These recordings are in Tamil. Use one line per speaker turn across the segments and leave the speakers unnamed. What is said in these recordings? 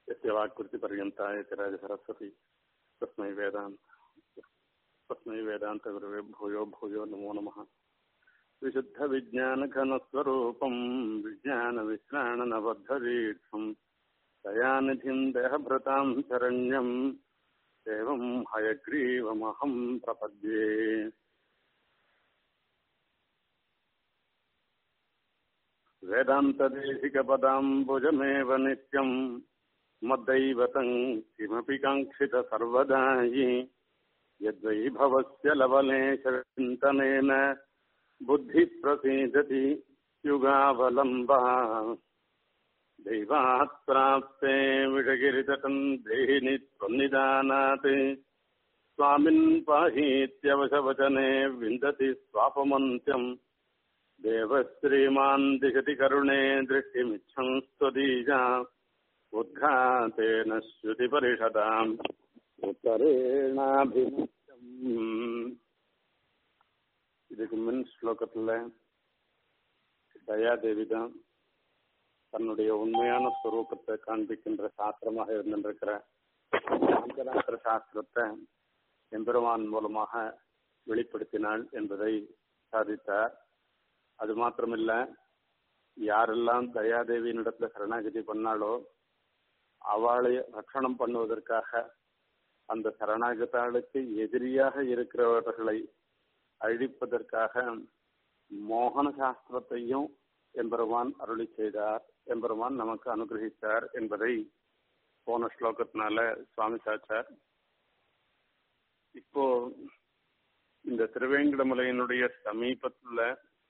यस्य वाक्कृतिपर्यन्ता इति राजसरस्वती तस्मै वेदान्त तस्मै वेदान्तगुरवे भूयो भूयो नमो नमः विशुद्धविज्ञानघनस्वरूपम् विज्ञानविश्राणनबद्धदीक्षम् दयानिधिम् देहभृताम् शरण्यम् एवम् हयग्रीवमहम् प्रपद्ये वेदान्तदेशिकपदाम्बुजमेव नित्यम् मद्दैवतम् किमपि काङ्क्षितसर्वदा हि यद्वैभवस्य लवलेशचिन्तनेन बुद्धिः प्रसीदति युगावलम्बः दैवात् प्राप्ते विषगिरितटम् देहिनि त्वन्निदानात् स्वामिन् पाहीत्यवशवचने विन्दति स्वापमन्त्यम् देवश्रीमान् दिशति करुणे दृष्टिमिच्छन् स्वदीजा उद्घातेन श्रुतिपरिषदाम् உத்தரேணாபிமுகம் இதுக்கு முன் ஸ்லோகத்துல தயாதேவி தான் தன்னுடைய உண்மையான ஸ்வரூபத்தை காண்பிக்கின்ற சாஸ்திரமாக இருந்திருக்கிற பஞ்சராத்திர சாஸ்திரத்தை எம்பெருமான் மூலமாக வெளிப்படுத்தினாள் என்பதை சாதித்தார் அது மாத்திரமில்ல யாரெல்லாம் தயாதேவியினிடத்துல சரணாகதி பண்ணாலோ அவளை ரட்சணம் பண்ணுவதற்காக அந்த சரணாகதாளுக்கு எதிரியாக இருக்கிறவர்களை அழிப்பதற்காக மோகன சாஸ்திரத்தையும் எம்பெருமான் அருளி செய்தார் எம்பெருமான் நமக்கு அனுகிரகித்தார் என்பதை போன ஸ்லோகத்தினால சுவாமி சாச்சார் இப்போ இந்த திருவேங்கடமலையினுடைய சமீபத்துல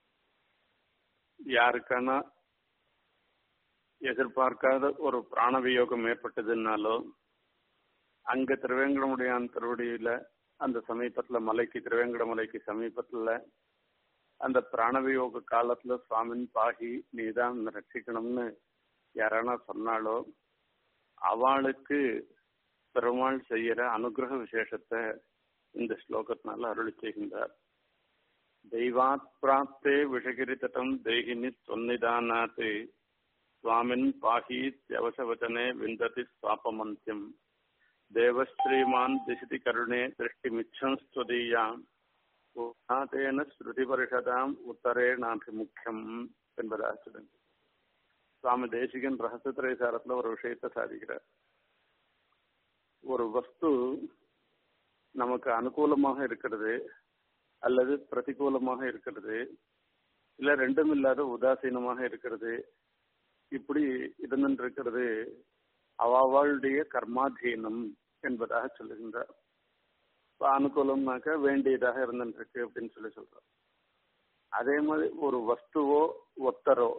யாருக்கான எதிர்பார்க்காத ஒரு பிராணவியோகம் ஏற்பட்டதுனாலோ அங்க திருவேங்கடமுடியான் திருவடியில அந்த சமீபத்துல மலைக்கு திருவேங்கடமலைக்கு சமீபத்துல அந்த பிராணவியோக காலத்துல சுவாமின் பாகி நீதான் ரட்சிக்கணும்னு யாரானா சொன்னாலோ அவளுக்கு பெருமாள் செய்யற அனுகிரக விசேஷத்தை இந்த ஸ்லோகத்தினால அருளி செய்கின்றார் தெய்வாத் பிராப்தே விஷகிரி தட்டம் தேகினி தொன்னிதானாத்து சுவாமின் பாகி தியவசவச்சனே விந்ததி சுவாபமந்தியம் தேவஸ்ரீமான் திசிதி கருணே திருஷ்டிமிச்சம் ஸ்வதீயாம் உத்தாதேன ஸ்ருதி பரிஷதாம் உத்தரேணாபிமுக்கியம் என்பதாக சொல்லுங்க சுவாமி தேசிகன் ரகசியத்துறை சாரத்துல ஒரு விஷயத்தை சாதிக்கிறார் ஒரு வஸ்து நமக்கு அனுகூலமாக இருக்கிறது அல்லது பிரதிகூலமாக இருக்கிறது இல்ல ரெண்டும் இல்லாத உதாசீனமாக இருக்கிறது இப்படி இருந்திருக்கிறது அவளுடைய கர்மாதீனம் என்பதாக சொல்லுகின்றார் இப்போ அனுகூலம்னாக்க வேண்டியதாக இருந்துருக்கு அப்படின்னு சொல்லி சொல்றோம் அதே மாதிரி ஒரு வஸ்துவோ ஒத்தரோ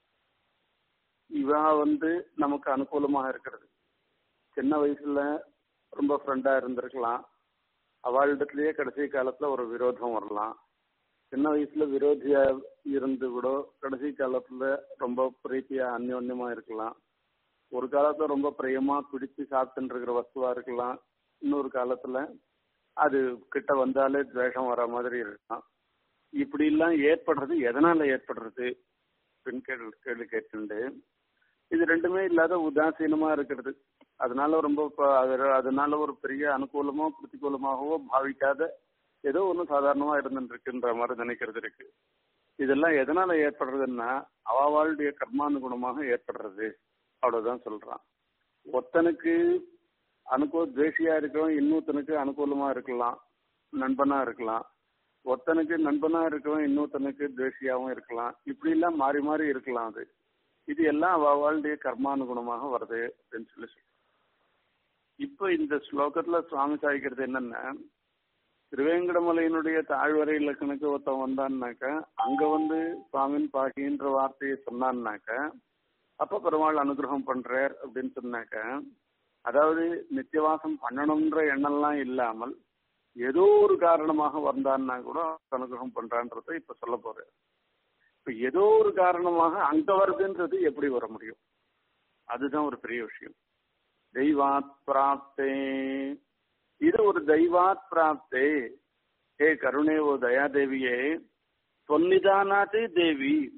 இவா வந்து நமக்கு அனுகூலமாக இருக்கிறது சின்ன வயசுல ரொம்ப ஃப்ரெண்டா இருந்திருக்கலாம் அவளிடத்திலேயே கடைசி காலத்துல ஒரு விரோதம் வரலாம் சின்ன வயசுல விரோதியா இருந்து கூட கடைசி காலத்துல ரொம்ப பிரீத்தியா அந்யோன்யமா இருக்கலாம் ஒரு காலத்துல ரொம்ப பிரியமா பிடிச்சு சாப்பிட்டு இருக்கிற வஸ்துவா இருக்கலாம் இன்னொரு காலத்துல அது கிட்ட வந்தாலே துவேஷம் வர மாதிரி இருக்கலாம் இப்படி எல்லாம் ஏற்படுறது எதனால ஏற்படுறது அப்படின்னு கேள்வி கேள்வி கேட்டு இது ரெண்டுமே இல்லாத உதாசீனமா இருக்கிறது அதனால ரொம்ப அதனால ஒரு பெரிய அனுகூலமோ பிரதிகூலமாகவோ பாவிக்காத ஏதோ ஒன்று சாதாரணமா இருந்துருக்குன்ற மாதிரி நினைக்கிறது இருக்கு இதெல்லாம் எதனால ஏற்படுறதுன்னா அவளுடைய கர்மானுகுணமாக ஏற்படுறது அவ்வளவுதான் சொல்றான் ஒத்தனுக்கு அனுகூல துவேஷியா இருக்கிறவன் இன்னொருத்தனுக்கு அனுகூலமா இருக்கலாம் நண்பனா இருக்கலாம் ஒருத்தனுக்கு நண்பனா இருக்கவன் இன்னொருத்தனுக்கு துவேஷியாவும் இருக்கலாம் இப்படி எல்லாம் மாறி மாறி இருக்கலாம் அது இது எல்லாம் அவளுடைய கர்மானுகுணமாக வருது அப்படின்னு சொல்லி சொல்றோம் இப்போ இந்த ஸ்லோகத்துல சுவாமி சாய்க்கிறது என்னன்னா திருவேங்கடமலையினுடைய தாழ்வரை இலக்கணுக்கு ஒருத்தன் வந்தான்னாக்க அங்க வந்து சுவாமின் பாகின்ற வார்த்தையை சொன்னான்னாக்க அப்ப பெருமாள் அனுகிரகம் பண்றார் அப்படின்னு சொன்னாக்க அதாவது நித்தியவாசம் பண்ணணும்ன்ற எண்ணம்லாம் இல்லாமல் ஏதோ ஒரு காரணமாக வந்தான்னா கூட அனுகிரகம் பண்றான்றத இப்ப சொல்ல போறேன் இப்ப ஏதோ ஒரு காரணமாக அங்க வருதுன்றது எப்படி வர முடியும் அதுதான் ஒரு பெரிய விஷயம் தெய்வாத் பிராப்தே இது ஒரு தெய்வாத் பிராப்தே ஹே கருணே ஓ தயாதேவியே தொன்னிதானாத்தே தேவி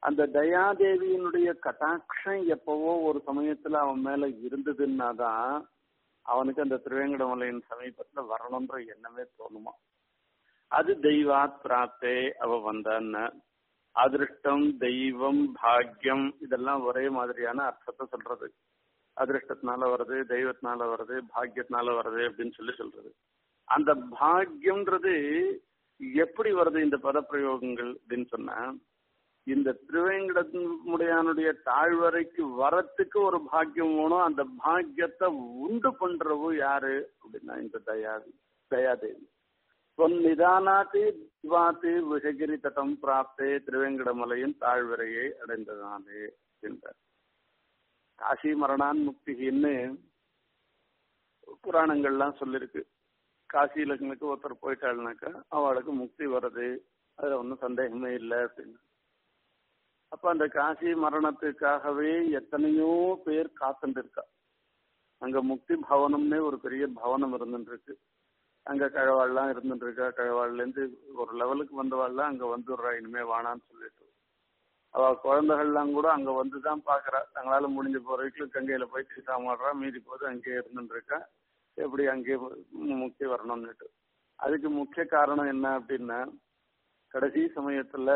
அந்த தயாதேவியினுடைய கட்டாட்சம் எப்பவோ ஒரு சமயத்துல அவன் மேல இருந்ததுன்னா தான் அவனுக்கு அந்த திருவேங்கடமலையின் சமீபத்துல வரணுன்ற எண்ணமே தோணுமா அது தெய்வாத் பிராப்தே அவ வந்தான்னு அதிருஷ்டம் தெய்வம் பாக்யம் இதெல்லாம் ஒரே மாதிரியான அர்த்தத்தை சொல்றது அதிருஷ்டத்தினால வருது தெய்வத்தினால வருது பாக்கியத்தினால வருது அப்படின்னு சொல்லி சொல்றது அந்த பாக்யம்ன்றது எப்படி வருது இந்த பதப்பிரயோகங்கள் அப்படின்னு சொன்னா இந்த திருவேங்கடமுடையானுடைய தாழ்வரைக்கு வரத்துக்கு ஒரு பாக்கியம் வேணும் அந்த பாக்கியத்தை உண்டு பண்றவோ யாரு அப்படின்னா இந்த தயாதி தயாதேவி பொன்னிதானாத்து திவாத்து விஷகிரி தட்டம் பிராப்தே திருவேங்கடமலையின் தாழ்வரையை அடைந்ததானே என்றார் காசி மரணான் முக்திகின்னு புராணங்கள்லாம் சொல்லிருக்கு காசியிலங்களுக்கு ஒருத்தர் போயிட்டாள்னாக்கா அவளுக்கு முக்தி வருது அதுல ஒன்றும் சந்தேகமே இல்லை அப்படின்னு அப்ப அந்த காசி மரணத்துக்காகவே எத்தனையோ பேர் காத்துட்டு இருக்கா அங்க முக்தி பவனம்னே ஒரு பெரிய பவனம் இருந்துட்டு இருக்கு அங்க கழவாள்லாம் இருந்துட்டு இருக்கா கழவாள்ல இருந்து ஒரு லெவலுக்கு வந்தவாள்லாம் அங்க வந்துடுறா இனிமே வானான்னு சொல்லிட்டு அவ குழந்தைகள்லாம் கூட அங்க வந்துதான் பாக்குறா தங்களால முடிஞ்ச போற வரைக்கும் கங்கையில போய் தீசாமாடுறா மீதி போது அங்கேயே இருந்துட்டு இருக்கா எப்படி அங்கேயே முக்தி வரணும்னுட்டு அதுக்கு முக்கிய காரணம் என்ன அப்படின்னா கடைசி சமயத்துல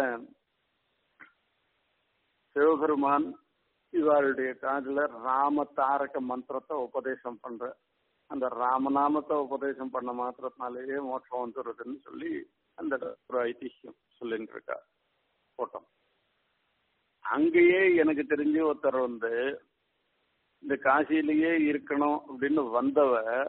சிவபெருமான் இவாளுடைய காதுல ராம தாரக மந்திரத்தை உபதேசம் பண்ற அந்த ராமநாமத்தை உபதேசம் பண்ண மாத்திரத்தினாலேயே மோட்சம் வந்துடுறதுன்னு சொல்லி அந்த ஒரு ஐதிஹ்யம் சொல்லிட்டு இருக்கா போட்டோம் அங்கேயே எனக்கு தெரிஞ்ச ஒருத்தர் வந்து இந்த காசியிலேயே இருக்கணும் அப்படின்னு வந்தவ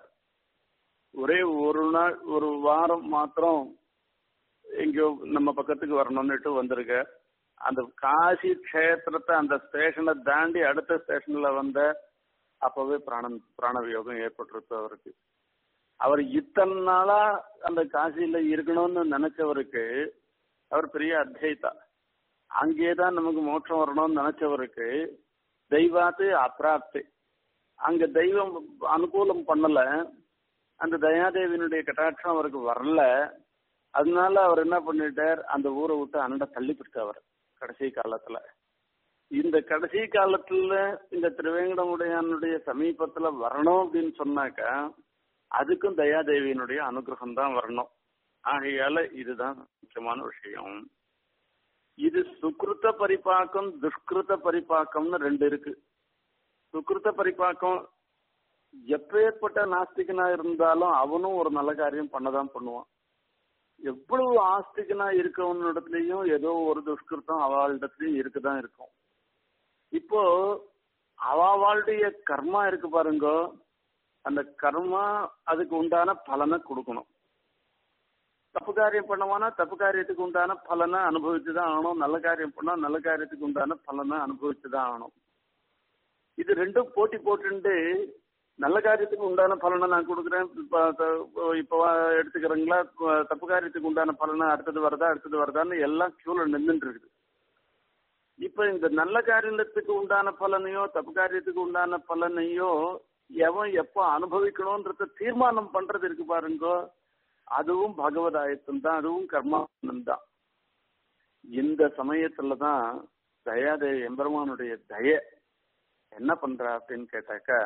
ஒரே ஒரு நாள் ஒரு வாரம் மாத்திரம் எங்கேயோ நம்ம பக்கத்துக்கு வரணும்னுட்டு வந்திருக்க அந்த காசி கஷேத்திரத்தை அந்த ஸ்டேஷனை தாண்டி அடுத்த ஸ்டேஷன்ல வந்த அப்பவே பிராணம் பிராணவியோகம் ஏற்பட்டிருக்கு அவருக்கு அவர் இத்தனை நாளா அந்த காசியில இருக்கணும்னு நினைச்சவருக்கு அவர் பெரிய அத்தியதா அங்கேதான் நமக்கு மோட்சம் வரணும்னு நினைச்சவருக்கு தெய்வாத்து அப்பிராப்தி அங்க தெய்வம் அனுகூலம் பண்ணல அந்த தயாதேவியினுடைய கட்டாட்சம் அவருக்கு வரல அதனால அவர் என்ன பண்ணிட்டார் அந்த ஊரை விட்டு அனண்ட தள்ளிப்பிட்டு அவர் கடைசி காலத்துல இந்த கடைசி காலத்துல இந்த திருவேங்கடமுடையானுடைய சமீபத்துல வரணும் அப்படின்னு சொன்னாக்கா அதுக்கும் தயாதேவியினுடைய அனுகிரகம் தான் வரணும் ஆகையால இதுதான் முக்கியமான விஷயம் இது சுக்ருத்த பரிபாக்கம் துஷ்கிருத்த பரிபாக்கம்னு ரெண்டு இருக்கு சுக்ருத்த பரிபாக்கம் எப்பேற்பட்ட நாஸ்திகனா இருந்தாலும் அவனும் ஒரு நல்ல காரியம் பண்ணதான் பண்ணுவான் எவ்வளவு ஆஸ்திகனா இருக்கவனிடத்துலயும் ஏதோ ஒரு துஷ்கிருத்தம் அவளிடத்துலயும் இருக்குதான் இருக்கும் இப்போ அவளுடைய கர்மா இருக்கு பாருங்க அந்த கர்மா அதுக்கு உண்டான பலனை கொடுக்கணும் தப்பு காரியம் பண்ணவானா தப்பு காரியத்துக்கு உண்டான பலனை அனுபவிச்சு தான் ஆகணும் நல்ல காரியம் பண்ணா நல்ல காரியத்துக்கு உண்டான பலனை அனுபவிச்சு தான் ஆகணும் இது ரெண்டும் போட்டி போட்டுண்டு நல்ல காரியத்துக்கு உண்டான பலனை நான் கொடுக்குறேன் இப்போ இப்போ எடுத்துக்கிறீங்களா தப்பு காரியத்துக்கு உண்டான பலனை அடுத்தது வருதா அடுத்தது வருதான்னு எல்லாம் கியூல நின்றுட்டு இருக்குது இப்ப இந்த நல்ல காரியத்துக்கு உண்டான பலனையோ தப்பு காரியத்துக்கு உண்டான பலனையோ எவன் எப்போ அனுபவிக்கணும்ன்றத தீர்மானம் பண்றது இருக்கு பாருங்க அதுவும் பகவத் ஆயத்தம் தான் அதுவும் கர்மானந்தம் தான் இந்த சமயத்துல தான் தயாதேவி எம்பெருமானுடைய தய என்ன பண்றா அப்படின்னு கேட்டாக்கா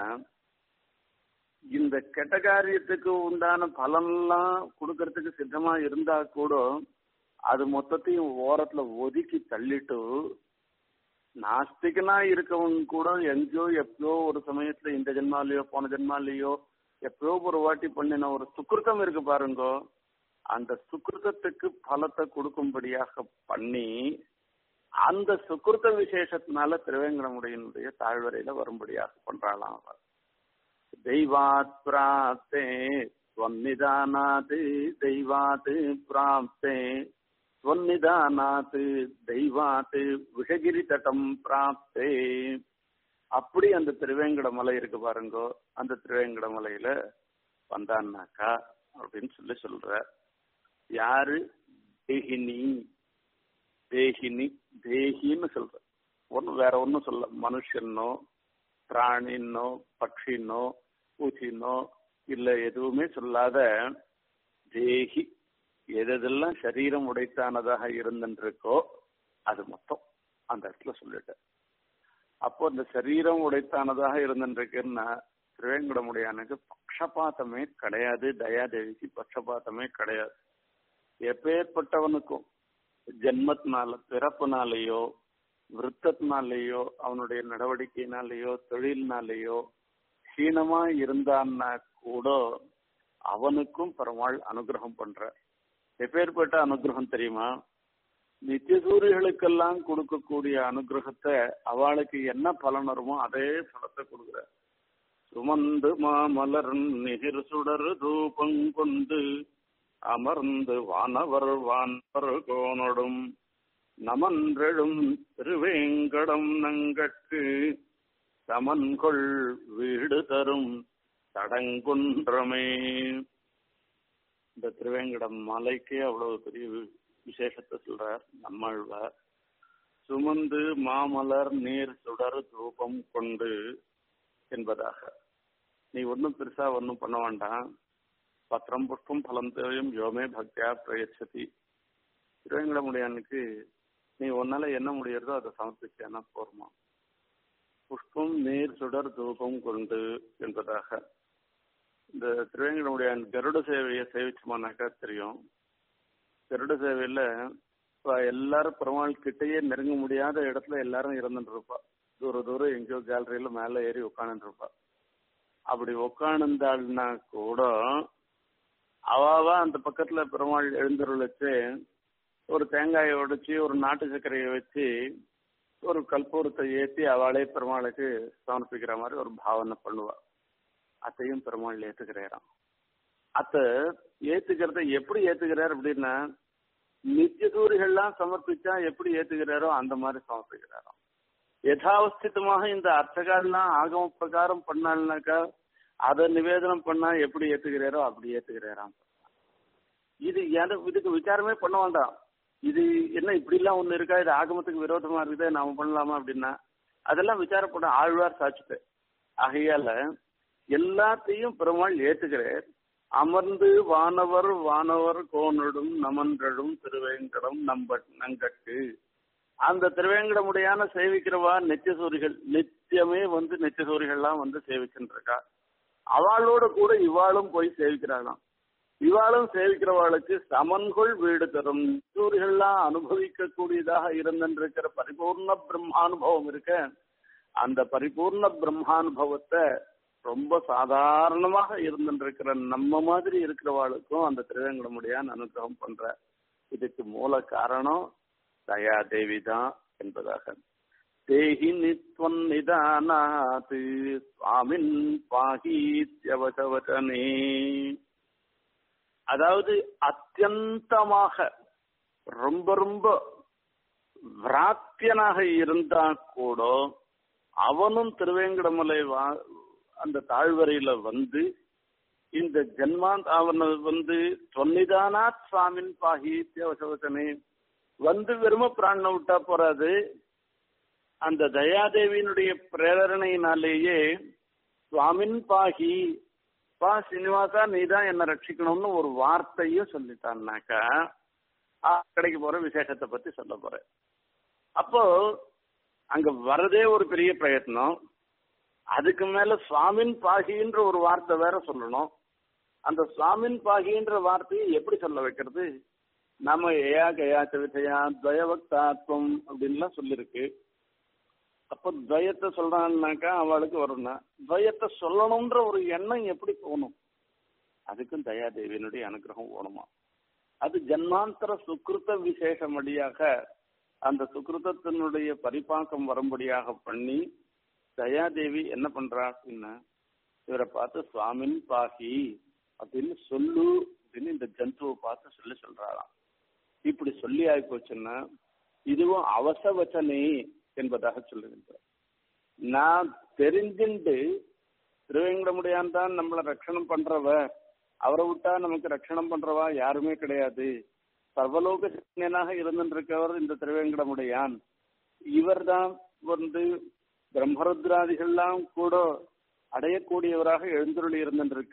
இந்த கெட்ட காரியத்துக்கு உண்டான பலன்லாம் கொடுக்கறதுக்கு சித்தமா இருந்தா கூட அது மொத்தத்தையும் ஓரத்துல ஒதுக்கி தள்ளிட்டு நாஸ்திகனா இருக்கவன் கூட எங்கேயோ எப்பயோ ஒரு சமயத்துல இந்த ஜென்மாலேயோ போன ஜென்மாலேயோ எப்பயோ ஒரு வாட்டி பண்ணின ஒரு சுக்கிருத்தம் இருக்கு பாருங்க அந்த சுக்கிருத்தத்துக்கு பலத்தை கொடுக்கும்படியாக பண்ணி அந்த சுக்கிருத்த விசேஷத்தினால திருவேங்கடமுடையினுடைய தாழ்வரையில வரும்படியாக பண்றாளாம் அவர் தெய்வாத் பிராப்தே ஸ்வன்னிதானாத் தெய்வாத் பிராப்தே ஸ்வன்னிதானாத் தெய்வாத் விஷகிரி தட்டம் பிராப்தே அப்படி அந்த திருவேங்கட மலை இருக்கு பாருங்கோ அந்த திருவேங்கட மலையில வந்தான்னாக்கா அப்படின்னு சொல்லி சொல்ற யாரு தேகினி தேகினி தேகின்னு சொல்ற ஒன்னும் வேற ஒன்னும் சொல்ல மனுஷனோ பிராணினோ பட்சினோ பூச்சினோ இல்ல எதுவுமே சொல்லாத தேகி எதெல்லாம் சரீரம் உடைத்தானதாக இருந்துருக்கோ அது மொத்தம் அந்த இடத்துல சொல்லிட்டேன் அப்போ இந்த சரீரம் உடைத்தானதாக இருந்துருக்குன்னா திருவேங்கடமுடையானுக்கு பக்ஷபாத்தமே கிடையாது தயாதேவிக்கு பக்ஷபாத்தமே கிடையாது எப்பேற்பட்டவனுக்கும் ஜென்மத்தினால பிறப்புனாலேயோ விருத்தத்தினாலேயோ அவனுடைய நடவடிக்கையினாலேயோ தொழில்னாலேயோ ஹீனமா இருந்தான்னா கூட அவனுக்கும் பெருமாள் அனுகிரகம் பண்ற எப்பேற்பட்ட அனுகிரகம் தெரியுமா நித்தியசூரிகளுக்கெல்லாம் கொடுக்கக்கூடிய அனுகிரகத்தை அவளுக்கு என்ன பலன் வருமோ அதே பலத்தை கொடுக்குற சுமந்து மாமலர் நிகிர் சுடர் தூபம் கொண்டு அமர்ந்து வானவர் வானவர் கோனொடும் நமன்றெழும் திருவேங்கடம் நங்கட்கு சமன்கொள் வீடு தரும் தடங்குன்றமே இந்த திருவேங்கடம் மலைக்கே அவ்வளவு பெரிய விசேஷத்தை சொல்றார் நம்மாழ்வார் சுமந்து மாமலர் நீர் சுடர் தூபம் கொண்டு என்பதாக நீ ஒன்றும் பெருசா ஒன்றும் பண்ண வேண்டாம் பத்திரம் புஷ்பம் பலம் தேவையும் யோமே பக்தியா பிரயச்சதி திருவேங்கடமுடியானுக்கு நீ உன்னால என்ன முடியறதோ அதை சமர்ப்பிச்சேன்னா போருமா புஷ்பம் நீர் சுடர் தூபம் கொண்டு என்பதாக இந்த திருவேங்கடமுடியான் கருட சேவையை சேவிச்சோமானாக்கா தெரியும் கருட சேவையில இப்ப எல்லாரும் பெருமாள் கிட்டேயே நெருங்க முடியாத இடத்துல எல்லாரும் இருந்துட்டு இருப்பா தூர தூரம் எங்கேயோ கேலரியில மேல ஏறி உட்காந்துட்டு இருப்பா அப்படி உட்காந்துந்தாள்னா கூட அவாவா அந்த பக்கத்துல பெருமாள் எழுந்தருள் வச்சு ஒரு தேங்காயை உடைச்சி ஒரு நாட்டு சர்க்கரையை வச்சு ஒரு கற்பூரத்தை ஏற்றி அவளே பெருமாளுக்கு சமர்ப்பிக்கிற மாதிரி ஒரு பாவனை பண்ணுவா அத்தையும் பெருமாள் ஏத்துக்கிறாராம் அத்த ஏத்துக்கிறத எப்படி ஏத்துக்கிறார் அப்படின்னா நித்தியசூரிகள்லாம் சமர்ப்பிச்சா எப்படி ஏத்துக்கிறாரோ அந்த மாதிரி சமர்ப்பிக்கிறாராம் யதாவஸ்திதமாக இந்த அர்த்தகாரெல்லாம் ஆகம பிரகாரம் பண்ணாள்னாக்கா அதை நிவேதனம் பண்ணா எப்படி ஏத்துக்கிறாரோ அப்படி ஏத்துக்கிறாராம் இது எனக்கு இதுக்கு விசாரமே பண்ண வேண்டாம் இது என்ன இப்படி எல்லாம் ஒண்ணு இருக்கா இது ஆகமத்துக்கு விரோதமா இருக்குது நாம பண்ணலாமா அப்படின்னா அதெல்லாம் விசாரப்பட ஆழ்வார் சாட்சிட்டு ஆகையால எல்லாத்தையும் பெருமாள் ஏத்துக்கிறார் அமர்ந்து வானவர் வானவர் கோனடும் நமன்றடும் திருவேங்கடம் நம்ப நங்கட்டு அந்த திருவேங்கடமுடையான சேவிக்கிறவா நித்தியசூரிகள் நித்தியமே வந்து நித்தியசூரிகள்லாம் வந்து சேவிச்சுட்டு இருக்கா அவளோட கூட இவாளும் போய் சேவிக்கிறாளாம் இவாளும் சேவிக்கிறவாளுக்கு சமன்கொள் வீடு தரும் சூரியெல்லாம் அனுபவிக்க கூடியதாக இருந்திருக்கிற பரிபூர்ண பிரம்மானுபவம் இருக்க அந்த பரிபூர்ண பிரம்மானுபவத்தை ரொம்ப சாதாரணமாக இருந்திருக்கிற நம்ம மாதிரி இருக்கிறவாளுக்கும் அந்த திருவேங்கடமுடியான் அனுகிரகம் பண்ற இதுக்கு மூல காரணம் தயாதேவி தான் என்பதாக தேஹி நித்வன் நிதானாத் சுவாமின் பாகீத்யவசவச்சனே அதாவது அத்தியந்தமாக ரொம்ப ரொம்ப விராத்தியனாக இருந்தா கூட அவனும் திருவேங்கடமலை வா அந்த தாழ்வரையில வந்து இந்த ஜென்மாந்த் அவனை வந்து தொன்னிதானாத் சுவாமின் பாகி தேவசவசனே வந்து வெறும பிராணனை விட்டா போறாது அந்த தயாதேவியினுடைய பிரேரணையினாலேயே சுவாமின் பாகி பா சீனிவாசா நீ தான் என்ன ரட்சிக்கணும்னு ஒரு வார்த்தையும் சொல்லிட்டான்னாக்கா கிடைக்க போற விசேஷத்தை பத்தி சொல்ல போறேன் அப்போ அங்க வரதே ஒரு பெரிய பிரயத்னம் அதுக்கு மேல சுவாமின் பாகின்ற ஒரு வார்த்தை வேற சொல்லணும் அந்த சுவாமின் பாகின்ற வார்த்தையை எப்படி சொல்ல வைக்கிறது நம்ம ஏயா கயா விஜயா துவயவக்தாத்வம் அப்படின்லாம் சொல்லிருக்கு அப்போ துவயத்தை சொல்றான்னாக்கா அவளுக்கு வரும்னா துவயத்தை சொல்லணும்ன்ற ஒரு எண்ணம் எப்படி போகணும் அதுக்கும் தயாதேவியினுடைய அனுகிரகம் ஓணுமா அது ஜன்மாந்தர சுக்கிருத்த விசேஷமடியாக அந்த சுக்கிருத்தத்தினுடைய பரிபாக்கம் வரும்படியாக பண்ணி தயாதேவி என்ன பண்றா அப்படின்னா இவரை பார்த்து சுவாமின் பாகி அப்படின்னு சொல்லு அப்படின்னு இந்த ஜந்துவை பார்த்து சொல்லி சொல்றாளாம் இப்படி சொல்லி ஆகி போச்சுன்னா இதுவும் அவசவச்சனை என்பதாக சொல்லுகின்றார் நான் தெரிஞ்சுண்டு திருவேங்கடமுடியான் தான் நம்மளை ரட்சணம் பண்றவ அவரை விட்டா நமக்கு ரட்சணம் பண்றவா யாருமே கிடையாது சர்வலோக சிந்தனாக இருந்திருக்கவர் இந்த திருவேங்கடமுடையான் இவர் தான் வந்து பிரம்மருத்ராதிகள்லாம் கூட அடையக்கூடியவராக எழுந்துருளி இருந்திருக்க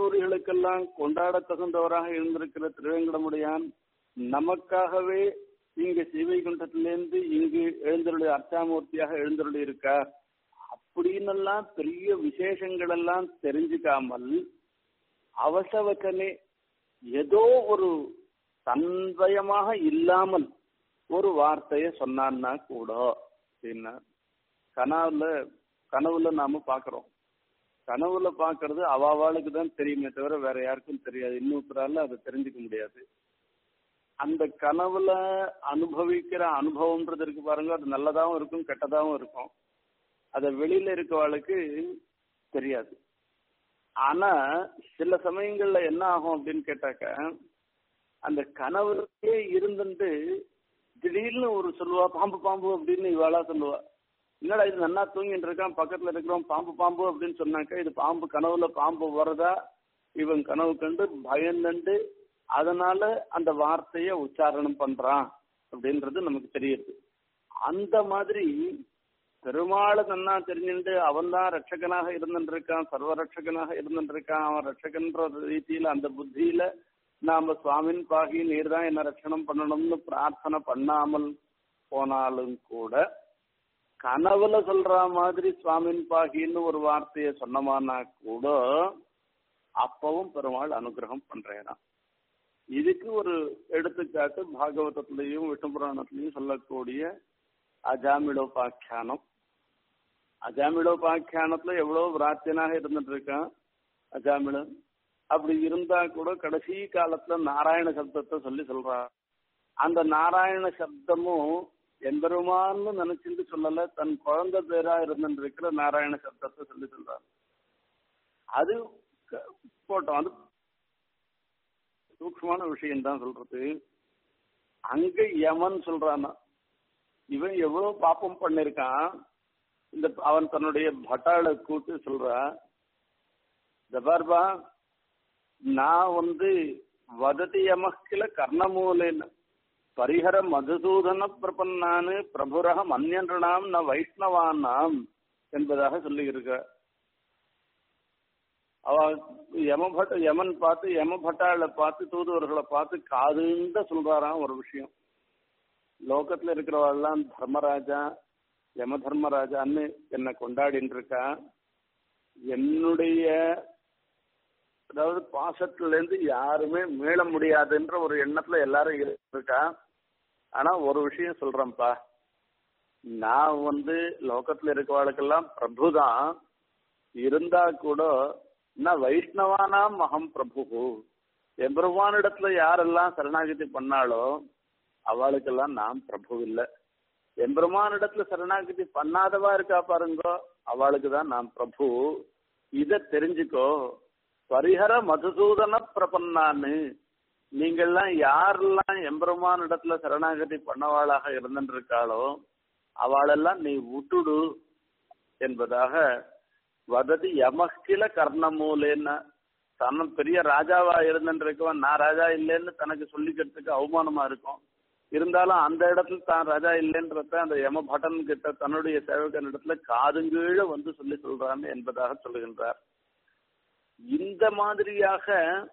நித்தியசூரிகளுக்கெல்லாம் கொண்டாட தகுந்தவராக இருந்திருக்கிற திருவேங்கடமுடையான் நமக்காகவே இங்க ஸ்ரீவைகுண்டத்திலேருந்து இங்கு எழுந்தருளி அர்ச்சாமூர்த்தியாக எழுந்தருளி இருக்கார் அப்படின்னெல்லாம் பெரிய விசேஷங்கள் எல்லாம் தெரிஞ்சுக்காமல் அவசவசமே ஏதோ ஒரு தன்வயமாக இல்லாமல் ஒரு வார்த்தைய சொன்னான்னா கூட அப்படின்னா கனவுல கனவுல நாம பாக்குறோம் கனவுல பாக்குறது அவாவாளுக்கு தான் தெரியுமே தவிர வேற யாருக்கும் தெரியாது இன்னொருத்தரால அதை தெரிஞ்சுக்க முடியாது அந்த கனவுல அனுபவிக்கிற அனுபவம்ன்றது இருக்கு பாருங்க அது நல்லதாவும் இருக்கும் கெட்டதாவும் இருக்கும் அத வெளியில இருக்கவாளுக்கு தெரியாது ஆனா சில சமயங்கள்ல என்ன ஆகும் அப்படின்னு கேட்டாக்க அந்த கனவுலயே இருந்துட்டு திடீர்னு ஒரு சொல்லுவா பாம்பு பாம்பு அப்படின்னு இவாளா சொல்லுவா என்னடா இது நன்னா தூங்கிட்டு இருக்கான் பக்கத்துல இருக்கிறோம் பாம்பு பாம்பு அப்படின்னு சொன்னாக்க இது பாம்பு கனவுல பாம்பு வரதா இவன் கனவு கண்டு பயந்துண்டு அதனால அந்த வார்த்தைய உச்சாரணம் பண்றான் அப்படின்றது நமக்கு தெரியுது அந்த மாதிரி பெருமாளை நன்னா தெரிஞ்சுட்டு அவன் தான் ரட்சகனாக இருந்துட்டு இருக்கான் சர்வ ரட்சகனாக இருந்துட்டு இருக்கான் அவன் ரட்சகன்ற ரீதியில அந்த புத்தியில நாம சுவாமின் பாகி நீர் தான் என்ன ரட்சணம் பண்ணணும்னு பிரார்த்தனை பண்ணாமல் போனாலும் கூட கனவுல சொல்ற மாதிரி சுவாமின் பாகின்னு ஒரு வார்த்தையை சொன்னமானா கூட அப்பவும் பெருமாள் அனுகிரகம் பண்றேனா இதுக்கு ஒரு எடுத்துக்காட்டு பாகவதத்திலையும் விஷ்ணு புராணத்திலையும் சொல்லக்கூடிய அஜாமிடோபாக்கியானம் அஜாமிடோபாக்கியானத்துல எவ்வளவு பிரார்த்தியனாக இருந்துட்டு இருக்கான் அஜாமிடம் அப்படி இருந்தா கூட கடைசி காலத்துல நாராயண சப்தத்தை சொல்லி சொல்றான் அந்த நாராயண சப்தமும் எம்பெருமான்னு நினைச்சிட்டு சொல்லல தன் குழந்தை பேரா இருந்துட்டு இருக்கிற நாராயண சப்தத்தை சொல்லி சொல்றான் அது போட்டோம் அது சூக்மமான விஷயம் தான் சொல்றது அங்க யமன் சொல்றானா இவன் எவ்வளவு பாப்பம் பண்ணிருக்கான் இந்த அவன் தன்னுடைய பட்டாளை கூட்டு சொல்றா ஜபார்பா நான் வந்து வததி யமக்கில கர்ணமூலேன்னு பரிஹர மதுசூதன பிரபன்னானு பிரபுரக மன்யன்றாம் ந வைஷ்ணவானாம் என்பதாக சொல்லி இருக்க அவ யமபட்ட யமன் பார்த்து யமபட்டாளை பார்த்து தூதுவர்களை பார்த்து காதுந்த சொல்றாராம் ஒரு விஷயம் லோகத்துல இருக்கிறவெல்லாம் தர்மராஜா யம தர்மராஜான்னு என்னை கொண்டாடின்னு இருக்கா என்னுடைய அதாவது பாசத்துல இருந்து யாருமே மீள முடியாதுன்ற ஒரு எண்ணத்துல எல்லாரும் இருக்கா ஆனா ஒரு விஷயம் சொல்றேன்ப்பா நான் வந்து லோகத்துல இருக்கவாளுக்கெல்லாம் பிரபு தான் இருந்தா கூட நான் வைஷ்ணவானாம் மகம் பிரபு எம்பெருமானிடத்துல யாரெல்லாம் சரணாகதி பண்ணாலோ அவளுக்கெல்லாம் நான் பிரபு இல்லை எம்பெருமானிடத்துல சரணாகதி பண்ணாதவா இருக்கா பாருங்கோ அவளுக்கு தான் நான் பிரபு இத தெரிஞ்சுக்கோ பரிஹர மதுசூதன பிரபன்னான்னு நீங்கள்லாம் யாரெல்லாம் எம்பெருமான் இடத்துல சரணாகதி பண்ணவாளாக இருந்துட்டு இருக்காளோ அவளெல்லாம் நீ விட்டுடு என்பதாக வததி யமக்கில கர்ணமூலேன்னு தன்னும் பெரிய ராஜாவா இருந்துட்டு இருக்கவன் நான் ராஜா இல்லைன்னு தனக்கு சொல்லிக்கிறதுக்கு அவமானமா இருக்கும் இருந்தாலும் அந்த இடத்துல தான் ராஜா இல்லைன்றத அந்த யம பட்டன் கிட்ட தன்னுடைய சேவகன் இடத்துல காதுங்கீழ வந்து சொல்லி சொல்றான்னு என்பதாக சொல்லுகின்றார் இந்த மாதிரியாக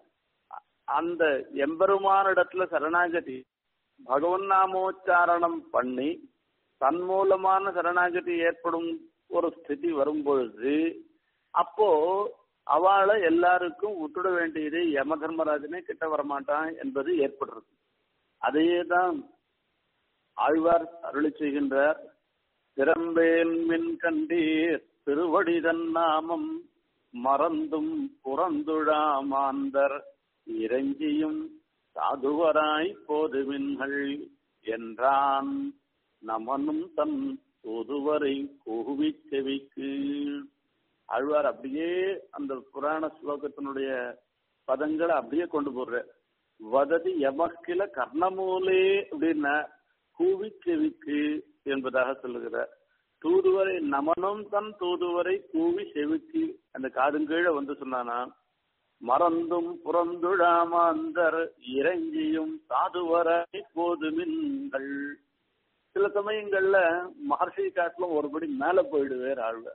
அந்த எம்பெருமானிடத்துல சரணாகதி பகவன் நாமோச்சாரணம் பண்ணி தன் மூலமான சரணாகதி ஏற்படும் ஒரு ஸ்திதி வரும் பொழுது அப்போ அவளை எல்லாருக்கும் விட்டுட வேண்டியது யம தர்மராஜனே கிட்ட வரமாட்டான் என்பது ஏற்படுறது அதையே தான் ஆழ்வார் அருளி செய்கின்றார் திறம்பேன் மின் கண்டீர் திருவடிதன் நாமம் மறந்தும் புறந்துழாமாந்தர் இறைஞ்சியும் சாதுவராய் போதுவின்கள் என்றான் நமனும் தன் பொதுவரை கூவி செவிக்கு ஆழ்வார் அப்படியே அந்த புராண ஸ்லோகத்தினுடைய பதங்களை அப்படியே கொண்டு போடுற வததி எமக்கில கர்ணமூலே அப்படின்னா கூவி செவிக்கு என்பதாக சொல்லுகிறார் தூதுவரை நமனும் தன் தூதுவரை கூவி செவிக்கு அந்த காதுங்கீழ வந்து சொன்னானா மறந்தும் புறந்துழாமாந்தர் இறங்கியும் சாதுவரை போதுமின்கள் சில சமயங்கள்ல மகர்ஷி காட்டிலும் ஒருபடி மேல போயிடுவேர் ஆழ்வார்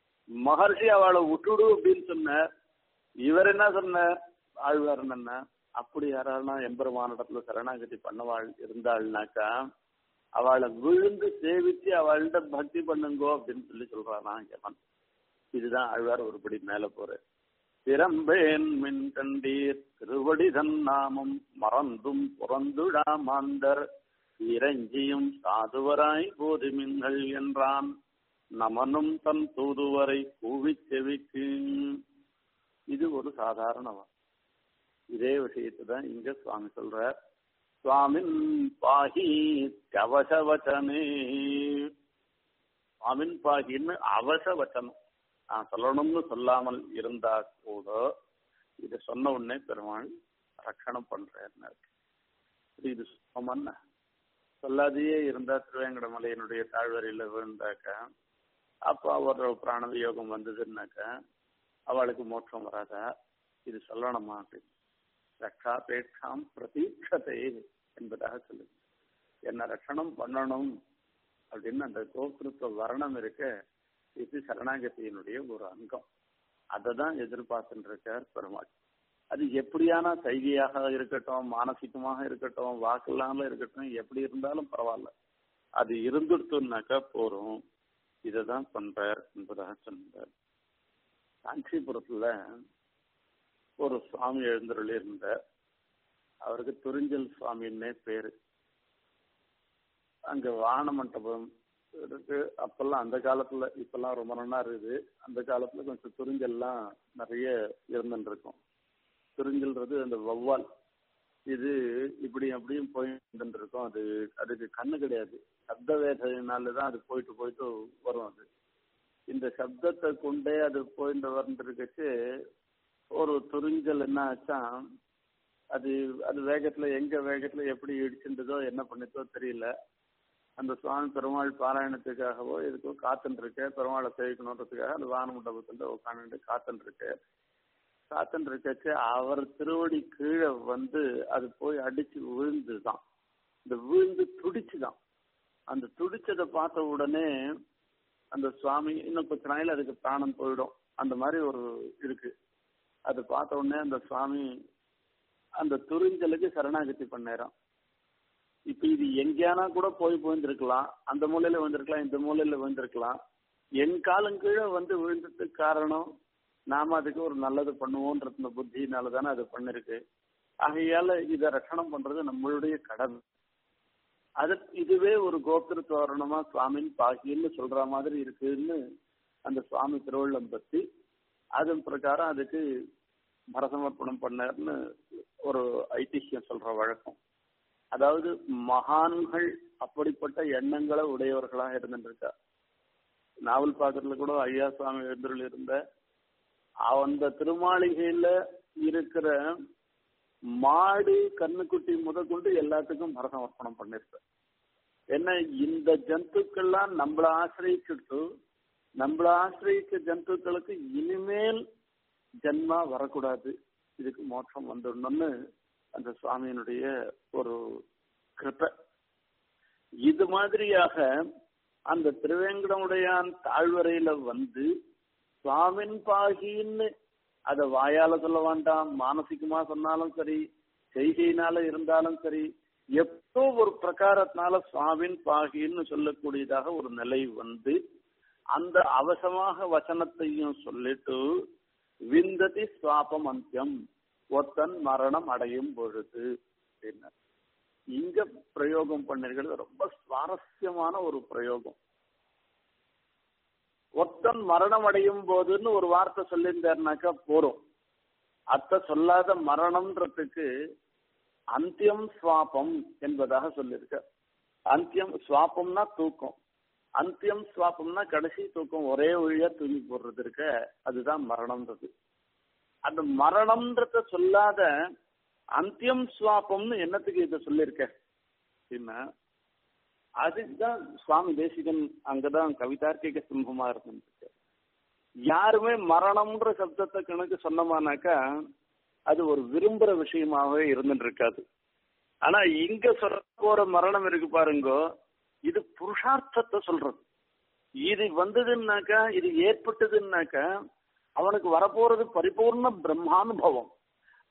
மகர்ஷி அவளை விட்டுடு அப்படின்னு சொன்னார் இவர் என்ன சொன்னார் ஆழ்வார் என்ன அப்படி யாரானா எம்பெருமானிடத்துல சரணாகதி பண்ணவாள் இருந்தாள்னாக்கா அவளை விழுந்து சேவிச்சு அவள்கிட்ட பக்தி பண்ணுங்கோ அப்படின்னு சொல்லி சொல்றானா யமன் இதுதான் ஆழ்வார் ஒருபடி மேல போற திறம்பேன் மின் கண்டீர் திருவடி நாமம் மறந்தும் புறந்துடா மாந்தர் இறைஞ்சியும் சாதுவராய் போதுமின்கள் என்றான் நமனும் தன் தூதுவரை கூவி செவிக்கு இது ஒரு சாதாரணவன் இதே விஷயத்தை தான் இங்க சுவாமி சொல்றார் சுவாமின் பாகி கவசவச்சனே சுவாமின் பாகின்னு அவசவச்சனம் நான் சொல்லணும்னு சொல்லாமல் இருந்தா கூட இதை சொன்ன உடனே பெருமாள் ரட்சணம் பண்றேன்னு இது சுமன்னா சொல்லாதையே இருந்தா திருவேங்கடமலையினுடைய தாழ்வரையில விழுந்தாக்கா அப்போ அவர் பிராண யோகம் வந்ததுன்னாக்கா அவளுக்கு மோட்சம் வராதா இது சொல்லணுமா அப்படின்னு ரக்ஷாபேட்சாம் பிரதீட்சத்தை என்பதாக சொல்லுது என்ன ரட்சணம் பண்ணணும் அப்படின்னு அந்த கோபுரத்துவ வர்ணம் இருக்க இது சரணாகதியினுடைய ஒரு அங்கம் அதை தான் எதிர்பார்த்துட்டு இருக்கார் பெருமாள் அது எப்படியான சைகையாக இருக்கட்டும் மானசிகமாக இருக்கட்டும் வாக்கெல்லாம இருக்கட்டும் எப்படி இருந்தாலும் பரவாயில்ல அது இருந்துடுத்துனாக்கா போறோம் இதை தான் பண்றார் என்பதாக சொன்னார் காஞ்சிபுரத்துல ஒரு சுவாமி எழுந்தருளி இருந்தார் அவருக்கு துறிஞ்சல் சுவாமின்னே பேரு அங்க வான மண்டபம் இருக்கு அப்பெல்லாம் அந்த காலத்துல இப்பெல்லாம் ரொம்ப நல்லா இருக்குது அந்த காலத்துல கொஞ்சம் துறிஞ்சல்லாம் நிறைய இருந்துட்டு இருக்கும் துறிஞ்சல்றது அந்த வௌவால் இது இப்படி அப்படியும் போயிட்டு இருக்கும் அது அதுக்கு கண்ணு கிடையாது சப்த வேதனாலதான் அது போயிட்டு போயிட்டு வரும் அது இந்த சப்தத்தை கொண்டே அது போயிட்டு வந்துருக்கச்சு ஒரு துறிஞ்சல் என்ன ஆச்சா அது அது வேகத்துல எங்க வேகத்துல எப்படி இடிச்சுட்டதோ என்ன பண்ணிச்சோ தெரியல அந்த சுவாமி பெருமாள் பாராயணத்துக்காகவோ எதுக்கோ காத்துன்னு இருக்கு பெருமாளை சேவிக்கணுன்றதுக்காக அந்த வான மண்டபத்துல உட்காந்துட்டு காத்துன்னு இருக்கு காத்துன்னு இருக்கச்சு அவர் திருவடி கீழே வந்து அது போய் அடிச்சு விழுந்துதான் இந்த விழுந்து துடிச்சுதான் அந்த துடிச்சதை பார்த்த உடனே அந்த சுவாமி இன்னும் கொஞ்ச நாள் அதுக்கு பிராணம் போயிடும் அந்த மாதிரி ஒரு இருக்கு அது பார்த்த உடனே அந்த சுவாமி அந்த துறிஞ்சலுக்கு சரணாகதி பண்ணேறான் இப்ப இது எங்கேயானா கூட போய் போயிருந்திருக்கலாம் அந்த மூலையில வந்திருக்கலாம் இந்த மூலையில வந்திருக்கலாம் என் காலம் கீழே வந்து விழுந்ததுக்கு காரணம் நாம அதுக்கு ஒரு நல்லது பண்ணுவோன்ற புத்தினால தானே அது பண்ணிருக்கு ஆகையால இதை ரட்சணம் பண்றது நம்மளுடைய கடமை அது இதுவே ஒரு கோத்திர தோரணமா சுவாமின் பாகின்னு சொல்ற மாதிரி இருக்குன்னு அந்த சுவாமி திருவள்ளம் பத்தி அதன் பிரகாரம் அதுக்கு மரசமர்ப்பணம் பண்ணார்னு ஒரு ஐதிஹ்யம் சொல்ற வழக்கம் அதாவது மகான்கள் அப்படிப்பட்ட எண்ணங்களை உடையவர்களாக இருந்துருக்கா நாவல் பாக்கத்துல கூட ஐயா சுவாமி எழுந்தருள் இருந்த அந்த திருமாளிகையில இருக்கிற மாடு கண்ணுக்குட்டி முதற்கொண்டு எல்லாத்துக்கும் மரசமர்ப்பணம் பண்ணிருக்க என்ன இந்த ஜந்துக்கள்லாம் நம்மள ஆசிரியிச்சுட்டு நம்மள ஆசிரியிச்ச ஜந்துக்களுக்கு இனிமேல் ஜன்மா வரக்கூடாது இதுக்கு மோட்சம் வந்துடணும்னு அந்த சுவாமியினுடைய ஒரு கிருப்ப இது மாதிரியாக அந்த திருவேங்கடமுடையான் தாழ்வரையில வந்து சுவாமின் பாகின்னு அத வாயால சொல்ல வேண்டாம் மானசிகமா சொன்னாலும் சரி செய்கையினால இருந்தாலும் சரி எப்போ ஒரு பிரகாரத்தினால சுவாமின் பாகின்னு சொல்லக்கூடியதாக ஒரு நிலை வந்து அந்த அவசமாக வசனத்தையும் சொல்லிட்டு விந்ததி சுவாபம் அந்தியம் ஒத்தன் மரணம் அடையும் பொழுது அப்படின்னா இங்க பிரயோகம் பண்ணிருக்கிறது ரொம்ப சுவாரஸ்யமான ஒரு பிரயோகம் ஒத்தன் மரணம் அடையும் போதுன்னு ஒரு வார்த்தை சொல்லியிருந்தாருனாக்கா போறோம் அத்த சொல்லாத மரணம்ன்றதுக்கு அந்தியம் சுவாபம் என்பதாக சொல்லியிருக்க அந்தியம் சுவாபம்னா தூக்கம் அந்தியம் சுவாபம்னா கடைசி தூக்கம் ஒரே வழியா தூங்கி போடுறது இருக்க அதுதான் மரணம்ன்றது அந்த மரணம்ன்றத சொல்லாத அந்தியம் சுவாபம்னு என்னத்துக்கு இதை சொல்லியிருக்க அப்படின்னா அதுதான் சுவாமி தேசிகன் அங்கதான் கவிதார்க்கிக சிம்மமா இருந்துருக்கு யாருமே மரணம்ன்ற சப்தத்தை கணக்கு சொன்னமானாக்கா அது ஒரு விரும்புற விஷயமாவே இருந்துட்டு இருக்காது ஆனா இங்க சொல்ல போற மரணம் இருக்கு பாருங்கோ இது புருஷார்த்தத்தை சொல்றது இது வந்ததுன்னாக்கா இது ஏற்பட்டதுன்னாக்கா அவனுக்கு வரப்போறது பரிபூர்ண பிரம்மானுபவம்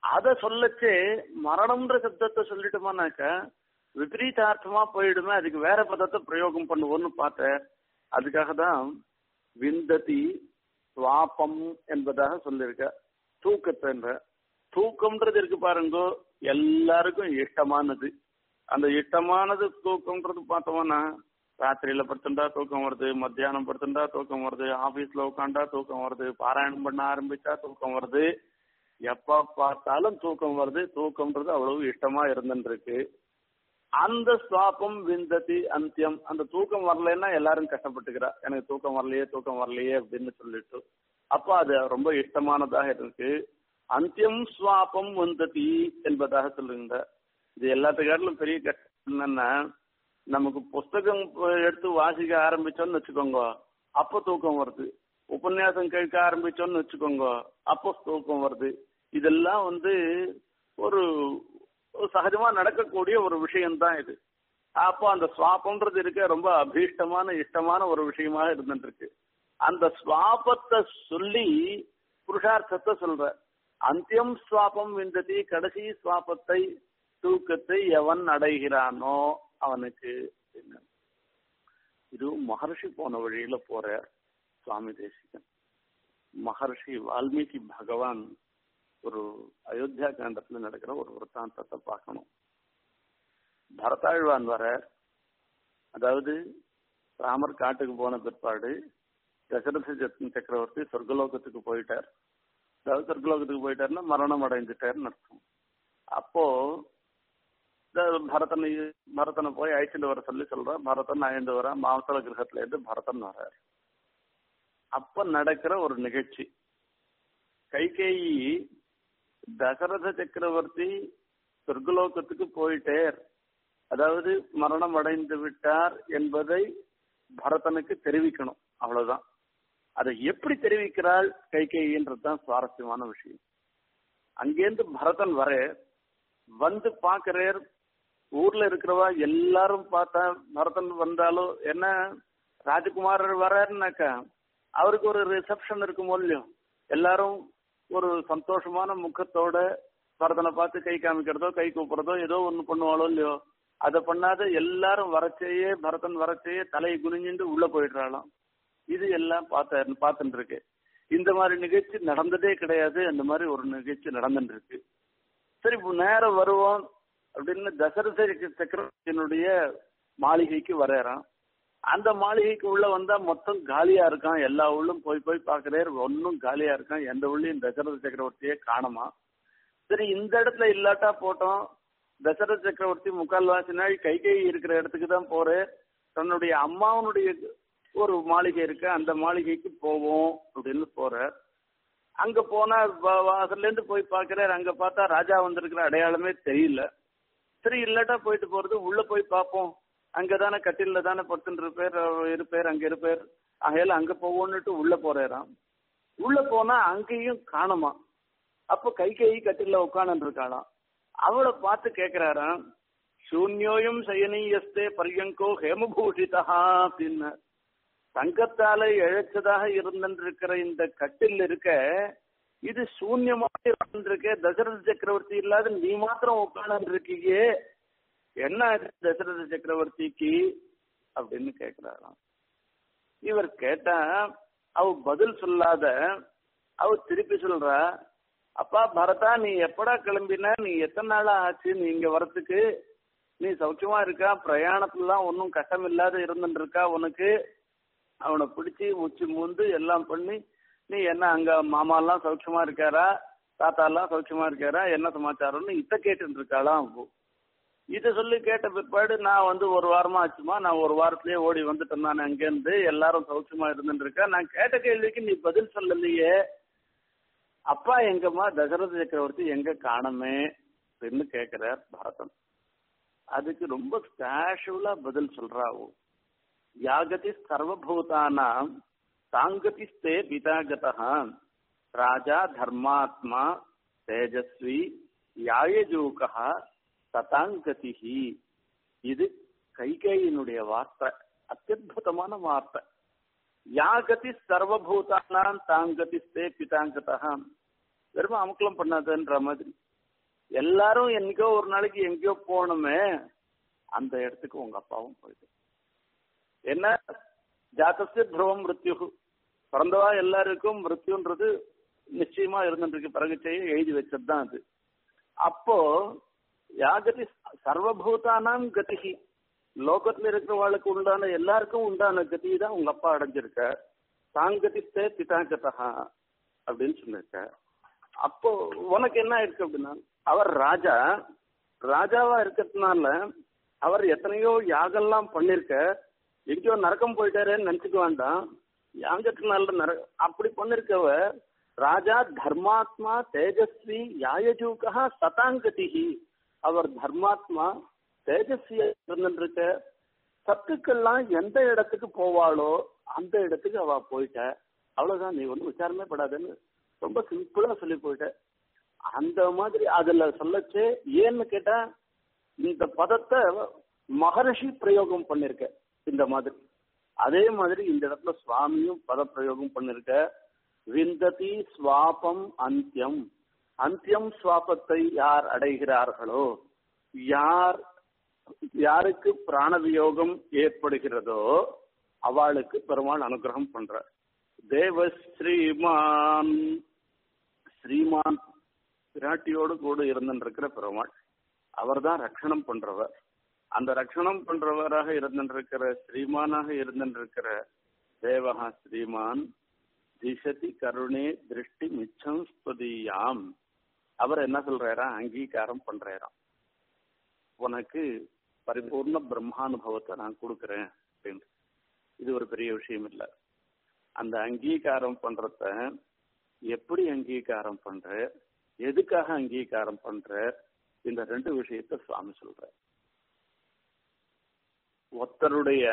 அத சொல்லச்சு மரணம்ன்ற சப்தத்தை சொல்லிட்டோமானாக்க விபரீதார்த்தமா போயிடுமே அதுக்கு வேற பதத்தை பிரயோகம் பண்ணுவோம்னு பார்த்தேன் அதுக்காக தான் விந்ததி சுவாபம் என்பதாக சொல்லியிருக்க தூக்கத்தை தூக்கம்ன்றது இருக்கு பாருங்க எல்லாருக்கும் இஷ்டமானது அந்த இஷ்டமானது தூக்கம்ன்றது பார்த்தோம்னா ராத்திரியில படுத்துட்டா தூக்கம் வருது மத்தியானம் படுத்துட்டா தூக்கம் வருது ஆபீஸ்ல உட்காண்டா தூக்கம் வருது பாராயணம் பண்ண ஆரம்பிச்சா தூக்கம் வருது எப்ப பார்த்தாலும் தூக்கம் வருது தூக்கம்ன்றது அவ்வளவு இஷ்டமா இருந்துருக்கு அந்த சுவாபம் விந்ததி அந்தியம் அந்த தூக்கம் வரலன்னா எல்லாரும் கஷ்டப்பட்டுக்கிறா எனக்கு தூக்கம் வரலையே தூக்கம் வரலையே அப்படின்னு சொல்லிட்டு அப்ப அது ரொம்ப இஷ்டமானதாக இருக்கு அந்தியம் சுவாபம் வந்ததி என்பதாக சொல்லுங்க இது எல்லாத்துக்காட்டிலும் பெரிய கஷ்டம் என்னன்னா நமக்கு புஸ்தகம் எடுத்து வாசிக்க ஆரம்பிச்சோம்னு வச்சுக்கோங்க அப்போ தூக்கம் வருது உபன்யாசம் கேட்க ஆரம்பிச்சோம்னு வச்சுக்கோங்க அப்போ தூக்கம் வருது இதெல்லாம் வந்து ஒரு சகஜமா நடக்கக்கூடிய ஒரு விஷயம்தான் இது அப்போ அந்த சுவாபம்ன்றது இருக்க ரொம்ப அபீஷ்டமான இஷ்டமான ஒரு விஷயமா இருந்துட்டு இருக்கு அந்த சுவாபத்தை சொல்லி புருஷார்த்தத்தை சொல்ற அந்தியம் சுவாபம் விந்ததி கடைசி சுவாபத்தை தூக்கத்தை எவன் அடைகிறானோ அவனுக்கு இது மகர்ஷி போன வழியில போற சுவாமி தேசிகன் மகர்ஷி வால்மீகி பகவான் ஒரு அயோத்தியா காண்டத்துல நடக்கிற ஒரு விற்த்தாந்தத்தை பார்க்கணும் பரதாழ்வான் வர அதாவது ராமர் காட்டுக்கு போன பிற்பாடு தசரத சக்கரவர்த்தி சொர்க்கலோகத்துக்கு போயிட்டார் அதாவது சொர்க்கலோகத்துக்கு போயிட்டாருன்னா மரணம் அடைஞ்சிட்டாருன்னு அர்த்தம் அப்போ பரதனை பரதனை போய் அழைச்சிட்டு வர சொல்லி சொல்றான் பரதன் அழைந்து வர மாவசல கிரகத்துல இருந்து பரதன் வர்றார் அப்ப நடக்கிற ஒரு நிகழ்ச்சி கைகேயி தசரத சக்கரவர்த்தி சொர்க்கலோகத்துக்கு போயிட்டேர் அதாவது மரணம் அடைந்து விட்டார் என்பதை பரதனுக்கு தெரிவிக்கணும் அவ்வளவுதான் அதை எப்படி தெரிவிக்கிறாள் கைகேயின்றதுதான் சுவாரஸ்யமான விஷயம் அங்கேருந்து பரதன் வர வந்து பாக்குறார் ஊர்ல இருக்கிறவா எல்லாரும் பார்த்தா பரதன் வந்தாலும் என்ன ராஜகுமாரர் வர்றாருனாக்கா அவருக்கு ஒரு ரிசப்ஷன் இருக்குமோ இல்லையோ எல்லாரும் ஒரு சந்தோஷமான முகத்தோட பரதனை பார்த்து கை காமிக்கிறதோ கை கூப்பிடுறதோ ஏதோ ஒண்ணு பண்ணுவாளோ இல்லையோ அதை பண்ணாத எல்லாரும் வரச்சேயே பரதன் வரச்சேயே தலையை குனிஞ்சுட்டு உள்ள போயிடுறாளாம் இது எல்லாம் பார்த்த பார்த்துட்டு இருக்கு இந்த மாதிரி நிகழ்ச்சி நடந்ததே கிடையாது அந்த மாதிரி ஒரு நிகழ்ச்சி நடந்துட்டு இருக்கு சரி இப்போ நேரம் வருவோம் அப்படின்னு தசரத சக்கரவர்த்தியினுடைய மாளிகைக்கு வரையறான் அந்த மாளிகைக்கு உள்ள வந்தா மொத்தம் காலியா இருக்கான் எல்லா உள்ளும் போய் போய் பாக்குறாரு ஒன்னும் காலியா இருக்கான் எந்த உள்ளயும் தசரத சக்கரவர்த்தியே காணுமா சரி இந்த இடத்துல இல்லாட்டா போட்டோம் தசரத சக்கரவர்த்தி முக்கால்வாசி நாள் கைகை இருக்கிற இடத்துக்கு தான் போறேன் தன்னுடைய அம்மாவனுடைய ஒரு மாளிகை இருக்கு அந்த மாளிகைக்கு போவோம் அப்படின்னு போற அங்க போனா வாசல்ல இருந்து போய் பாக்குறாரு அங்க பார்த்தா ராஜா வந்திருக்கிற அடையாளமே தெரியல சரி இல்லாட்டா போயிட்டு போறது உள்ள போய் பார்ப்போம் அங்கதானே கட்டில தானே படுத்துட்டு இருப்பேர் இருப்பேர் அங்க இருப்பேர் ஆகையால அங்க போவோன்னுட்டு உள்ள போறாராம் உள்ள போனா அங்கேயும் காணுமா அப்ப கை கை கட்டில உட்காந்து இருக்காளாம் அவளை பார்த்து கேக்குறாராம் சூன்யோயம் சயனீயஸ்தே பரியங்கோ ஹேமபூஷிதா அப்படின்னு தங்கத்தால இழைச்சதாக இருந்திருக்கிற இந்த கட்டில் இருக்க இது சூன்யமாக இருந்திருக்க தசரத சக்கரவர்த்தி இல்லாத நீ மாத்திரம் உட்காந்து இருக்கீங்க என்ன தசரத சக்கரவர்த்திக்கு அப்படின்னு கேக்குறாராம் இவர் கேட்டா அவ பதில் சொல்லாத அவ திருப்பி சொல்றா அப்பா பரதா நீ எப்படா கிளம்பின நீ எத்தனை நாளா ஆச்சு நீ இங்க வரத்துக்கு நீ சௌக்கியமா இருக்கா பிரயாணத்துலாம் ஒன்றும் கஷ்டம் இல்லாத இருந்துட்டு இருக்கா உனக்கு அவனை பிடிச்சி உச்சி மூந்து எல்லாம் பண்ணி நீ என்ன அங்க மாமா எல்லாம் சௌக்கியமா இருக்காரா தாத்தா எல்லாம் சௌக்கியமா இருக்காரா என்ன சமாச்சாரம்னு இத்த கேட்டு இருக்காளாம் இத சொல்லி கேட்ட பிற்பாடு நான் வந்து ஒரு வாரமா ஆச்சுமா நான் ஒரு வாரத்திலேயே ஓடி வந்துட்டேன் நான் அங்கேருந்து எல்லாரும் சௌக்கியமா இருந்துட்டு இருக்கேன் நான் கேட்ட கேள்விக்கு நீ பதில் சொல்லலையே அப்பா எங்கம்மா தசரத சக்கரவர்த்தி எங்க காணமே அப்படின்னு கேக்குறார் பரதன் அதுக்கு ரொம்ப கேஷுவலா பதில் சொல்றாவோ யாகதி சர்வபூதானாம் சாங்கதிஸ்தே பிதாகதா ராஜா தர்மாத்மா தேஜஸ்வி யாயஜூகா ததாங்கதிஹி இது கைகேயினுடைய வார்த்தை அத்தியுதமான வார்த்தை யாகதி சர்வபூதானாம் தாங்கதிஸ்தே பிதாங்கதா வெறும் அமுக்கலம் பண்ணாதுன்ற மாதிரி எல்லாரும் என்னைக்கோ ஒரு நாளைக்கு எங்கேயோ போகணுமே அந்த இடத்துக்கு உங்க அப்பாவும் போயிட்டு என்ன ஜாத்தஸ்ய துருவம் மிருத்யு பிறந்தவா எல்லாருக்கும் மிருத்யுன்றது நிச்சயமா இருந்துருக்கு பிறகு செய்ய எழுதி வச்சது தான் அது அப்போ யாகதி சர்வபூதானாம் கதிகி லோகத்துல இருக்கிறவாளுக்கு உண்டான எல்லாருக்கும் உண்டான கதி தான் உங்க அப்பா அடைஞ்சிருக்க சாங்கதித்தே பிதாகதா அப்படின்னு சொல்லியிருக்க அப்போ உனக்கு என்ன இருக்கு அப்படின்னா அவர் ராஜா ராஜாவா இருக்கிறதுனால அவர் எத்தனையோ யாகெல்லாம் பண்ணிருக்க எங்கேயோ நரக்கம் போயிட்டாரேன்னு நினைச்சுக்க வேண்டாம் யாங்கத்தினால நர அப்படி பண்ணிருக்கவ ராஜா தர்மாத்மா தேஜஸ்வி யாயஜூகா சதாங்கதிகி அவர் தர்மாத்மா தேஜஸ்வியா இருந்துருக்க சத்துக்கள்லாம் எந்த இடத்துக்கு போவாளோ அந்த இடத்துக்கு அவ போயிட்ட அவ்வளவுதான் நீ ஒன்றும் விசாரமே படாதுன்னு ரொம்ப சிம்பிளா சொல்லி போயிட்ட அந்த மாதிரி அதுல சொல்லச்சே ஏன்னு கேட்டா இந்த பதத்தை மகரிஷி பிரயோகம் பண்ணிருக்க இந்த மாதிரி அதே மாதிரி இந்த இடத்துல சுவாமியும் பத பிரயோகம் பண்ணிருக்க விந்ததி ஸ்வாபம் அந்தியம் அந்தியம் ஸ்வாபத்தை யார் அடைகிறார்களோ யார் யாருக்கு பிராணவியோகம் ஏற்படுகிறதோ அவளுக்கு பெருமாள் அனுகிரகம் பண்ற தேவ ஸ்ரீமான் ஸ்ரீமான் பிராட்டியோடு கூட இருந்திருக்கிற பெருமாள் அவர் தான் ரட்சணம் பண்றவர் அந்த ரட்சணம் பண்றவராக இருந்திருக்கிற ஸ்ரீமானாக இருந்திருக்கிற தேவகா ஸ்ரீமான் திசதி கருணே திருஷ்டி மிச்சம் ஸ்துதியாம் அவர் என்ன சொல்றாரா அங்கீகாரம் பண்றாராம் உனக்கு பரிபூர்ண பிரம்மானுபவத்தை நான் கொடுக்குறேன் அப்படின்னு இது ஒரு பெரிய விஷயம் இல்லை அந்த அங்கீகாரம் பண்றத எப்படி அங்கீகாரம் பண்ற எதுக்காக அங்கீகாரம் பண்ற இந்த ரெண்டு விஷயத்த சுவாமி சொல்ற ஒருத்தருடைய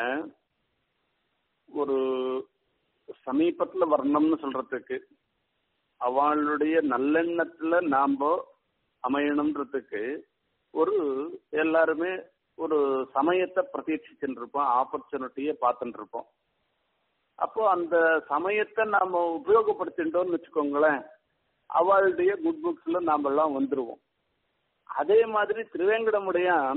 ஒரு சமீபத்துல வரணும்னு சொல்றதுக்கு அவளுடைய நல்லெண்ணத்துல நாம அமையணுன்றதுக்கு ஒரு எல்லாருமே ஒரு சமயத்தை பிரதீட்சிச்சுட்டு இருப்போம் ஆப்பர்ச்சுனிட்டியை பார்த்துட்டு இருப்போம் அப்போ அந்த சமயத்தை நாம உபயோகப்படுத்திட்டோம்னு வச்சுக்கோங்களேன் அவளுடைய குட் புக்ஸ்ல நாம எல்லாம் வந்துருவோம் அதே மாதிரி திருவேங்கடமுடையான்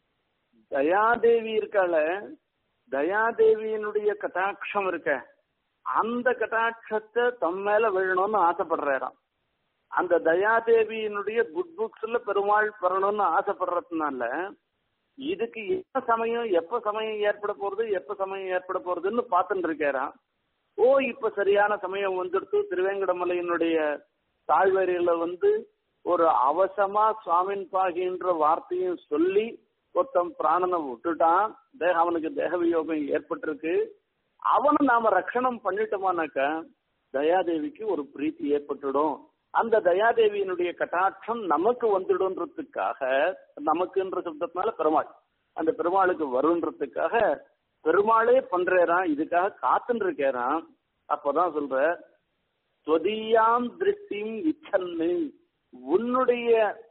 தயாதேவி இருக்கால தயாதேவியினுடைய கட்டாட்சம் இருக்க அந்த கட்டாட்சத்தை தம் மேல விழணும்னு ஆசைப்படுறாராம் அந்த தயாதேவியினுடைய குட் புக்ஸ்ல பெருமாள் பெறணும்னு ஆசைப்படுறதுனால இதுக்கு எப்ப சமயம் எப்ப சமயம் ஏற்பட போறது எப்ப சமயம் ஏற்பட போறதுன்னு பார்த்துட்டு இருக்காராம் ஓ இப்ப சரியான சமயம் வந்துடுத்து திருவேங்கடமலையினுடைய தாழ்வரையில வந்து ஒரு அவசமா சுவாமின் பாகின்ற வார்த்தையும் சொல்லி ஒருத்தன் பிராணனை விட்டுட்டான் தேக அவனுக்கு தேக வியோகம் ஏற்பட்டிருக்கு அவனை நாம ரட்சணம் பண்ணிட்டோமானாக்க தயாதேவிக்கு ஒரு பிரீத்தி ஏற்பட்டுடும் அந்த தயாதேவியினுடைய கட்டாட்சம் நமக்கு வந்துடும்ன்றதுக்காக நமக்குன்ற சப்தத்தினால பெருமாள் அந்த பெருமாளுக்கு வருன்றதுக்காக பெருமாளே பண்றாராம் இதுக்காக காத்துன்னு இருக்காராம் அப்பதான் சொல்ற தொதியாம் திருஷ்டியும் இச்சன்னு உன்னுடைய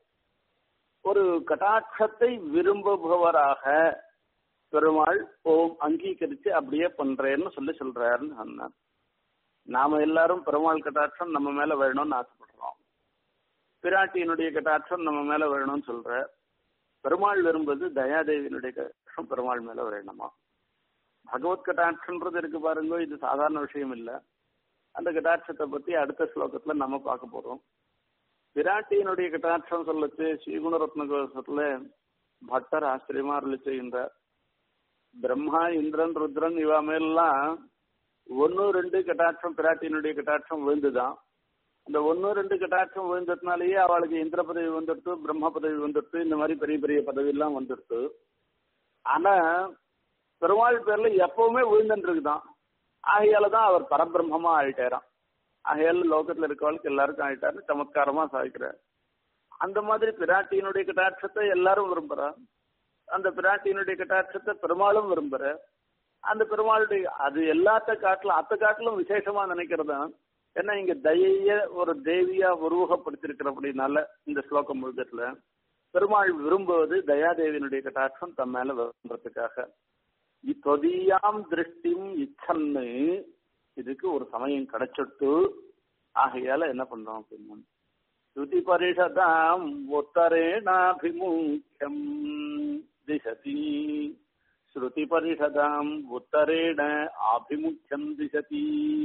ஒரு கட்டாட்சத்தை விரும்புபவராக பெருமாள் ஓம் அங்கீகரிச்சு அப்படியே பண்றேன்னு சொல்லி சொல்றாருன்னு சொன்னார் நாம எல்லாரும் பெருமாள் கட்டாட்சம் நம்ம மேல வேணும்னு ஆசைப்படுறோம் பிராட்டியினுடைய கட்டாட்சம் நம்ம மேல வேணும்னு சொல்ற பெருமாள் விரும்புவது தயாதேவியினுடைய கட்டாட்சம் பெருமாள் மேல வேணுமா பகவத் கட்டாட்சம்ன்றது இருக்கு பாருங்க இது சாதாரண விஷயம் இல்ல அந்த கட்டாட்சத்தை பத்தி அடுத்த ஸ்லோகத்துல நம்ம பார்க்க போறோம் பிராட்டியினுடைய கட்டாட்சம் சொல்லச்சு ஸ்ரீகுணரத்ன கோஷத்துல பட்டர் ஆச்சரியமா அருளி செய்கின்றார் பிரம்மா இந்திரன் ருத்ரன் இவா மேலாம் ஒன்னு ரெண்டு கட்டாட்சம் பிராட்டியினுடைய கட்டாட்சம் விழுந்துதான் அந்த ஒன்னு ரெண்டு கட்டாட்சம் விழுந்ததுனாலேயே அவளுக்கு இந்திர பதவி வந்துடுத்து பிரம்ம பதவி வந்துடுத்து இந்த மாதிரி பெரிய பெரிய பதவி எல்லாம் வந்துடுத்து ஆனா பெருமாள் பேர்ல எப்பவுமே விழுந்துட்டு இருக்குதான் ஆகையால தான் அவர் பரபிரம்மமா ஆயிட்டாராம் ஆகையால லோகத்துல இருக்கவளுக்கு எல்லாருக்கும் ஆயிட்டாரு சமத்காரமா சாதிக்கிறார் அந்த மாதிரி பிராட்டியினுடைய கட்டாட்சத்தை எல்லாரும் விரும்புறா அந்த பிராட்டியினுடைய கட்டாட்சத்தை பெருமாளும் விரும்புற அந்த பெருமாளுடைய அது எல்லாத்த காட்டிலும் அத்த காட்டிலும் விசேஷமா நினைக்கிறதா ஏன்னா இங்க தயைய ஒரு தேவியா உருவகப்படுத்திருக்கிறபடினால இந்த ஸ்லோகம் முழுக்கத்துல பெருமாள் விரும்புவது தயாதேவியினுடைய கட்டாட்சம் தம் மேல விரும்புறதுக்காக தொதியாம் திருஷ்டிம் இச்சன்னு இதுக்கு ஒரு சமயம் கிடைச்சிட்டு ஆகையால என்ன பண்றோம் அப்படின்னா ஸ்ருதிபரிஷதாம் உத்தரேணாபிமுக்கியம் திசதி ஸ்ருதிபரிஷதாம் உத்தரேண ஆபிமுக்கியம் திசதி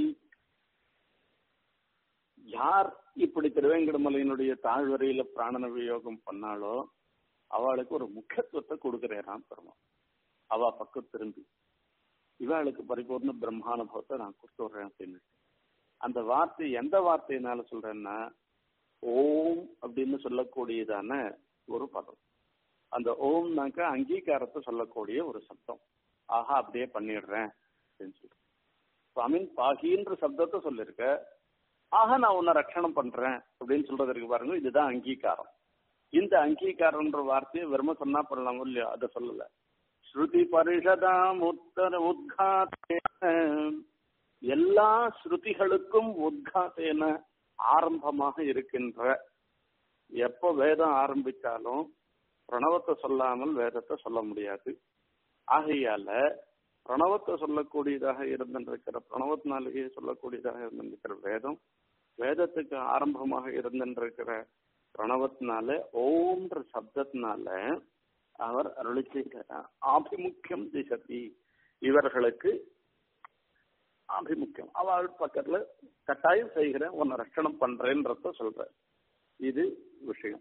யார் இப்படி திருவேங்கடமலையினுடைய தாழ்வரையில பிராணன வியோகம் பண்ணாலோ அவளுக்கு ஒரு முக்கியத்துவத்தை கொடுக்கிறேன் பெருமாள் அவ பக்கம் திரும்பி இவளுக்கு பரிபூர்ண பிரம்மானுபவத்தை நான் கொடுத்து விடுறேன் அப்படின்னு அந்த வார்த்தை எந்த வார்த்தையினால சொல்றேன்னா ஓம் அப்படின்னு சொல்லக்கூடியதான ஒரு பதம் அந்த ஓம்னாக்க அங்கீகாரத்தை சொல்லக்கூடிய ஒரு சப்தம் ஆஹா அப்படியே பண்ணிடுறேன் அப்படின்னு சொல்லி சுவாமின் பாகின்ற சப்தத்தை சொல்லிருக்க ஆக நான் உன்னை ரட்சணம் பண்றேன் அப்படின்னு சொல்றதுக்கு பாருங்க இதுதான் அங்கீகாரம் இந்த அங்கீகாரம்ன்ற வார்த்தையை வெறும சொன்னா பண்ணலாம் இல்லையா அதை சொல்லல ஸ்ருதி பரிஷதாம் உத்தர உத்காத்தேன எல்லா ஸ்ருதிகளுக்கும் உத்காத்தேன ஆரம்பமாக இருக்கின்ற எப்ப வேதம் ஆரம்பிச்சாலும் பிரணவத்தை சொல்லாமல் வேதத்தை சொல்ல முடியாது ஆகையால பிரணவத்தை சொல்லக்கூடியதாக இருந்திருக்கிற பிரணவத்தினாலேயே சொல்லக்கூடியதாக இருந்திருக்கிற வேதம் வேதத்துக்கு ஆரம்பமாக இருந்திருக்கிற பிரணவத்தினால ஓம்ன்ற சப்தத்தினால அவர் அருளி செய்கிறார் ஆபிமுக்கியம் திசதி இவர்களுக்கு ஆபிமுக்கியம் அவள் பக்கத்துல கட்டாயம் செய்கிறேன் உன்னை ரட்சணம் பண்றேன்றத சொல்ற இது விஷயம்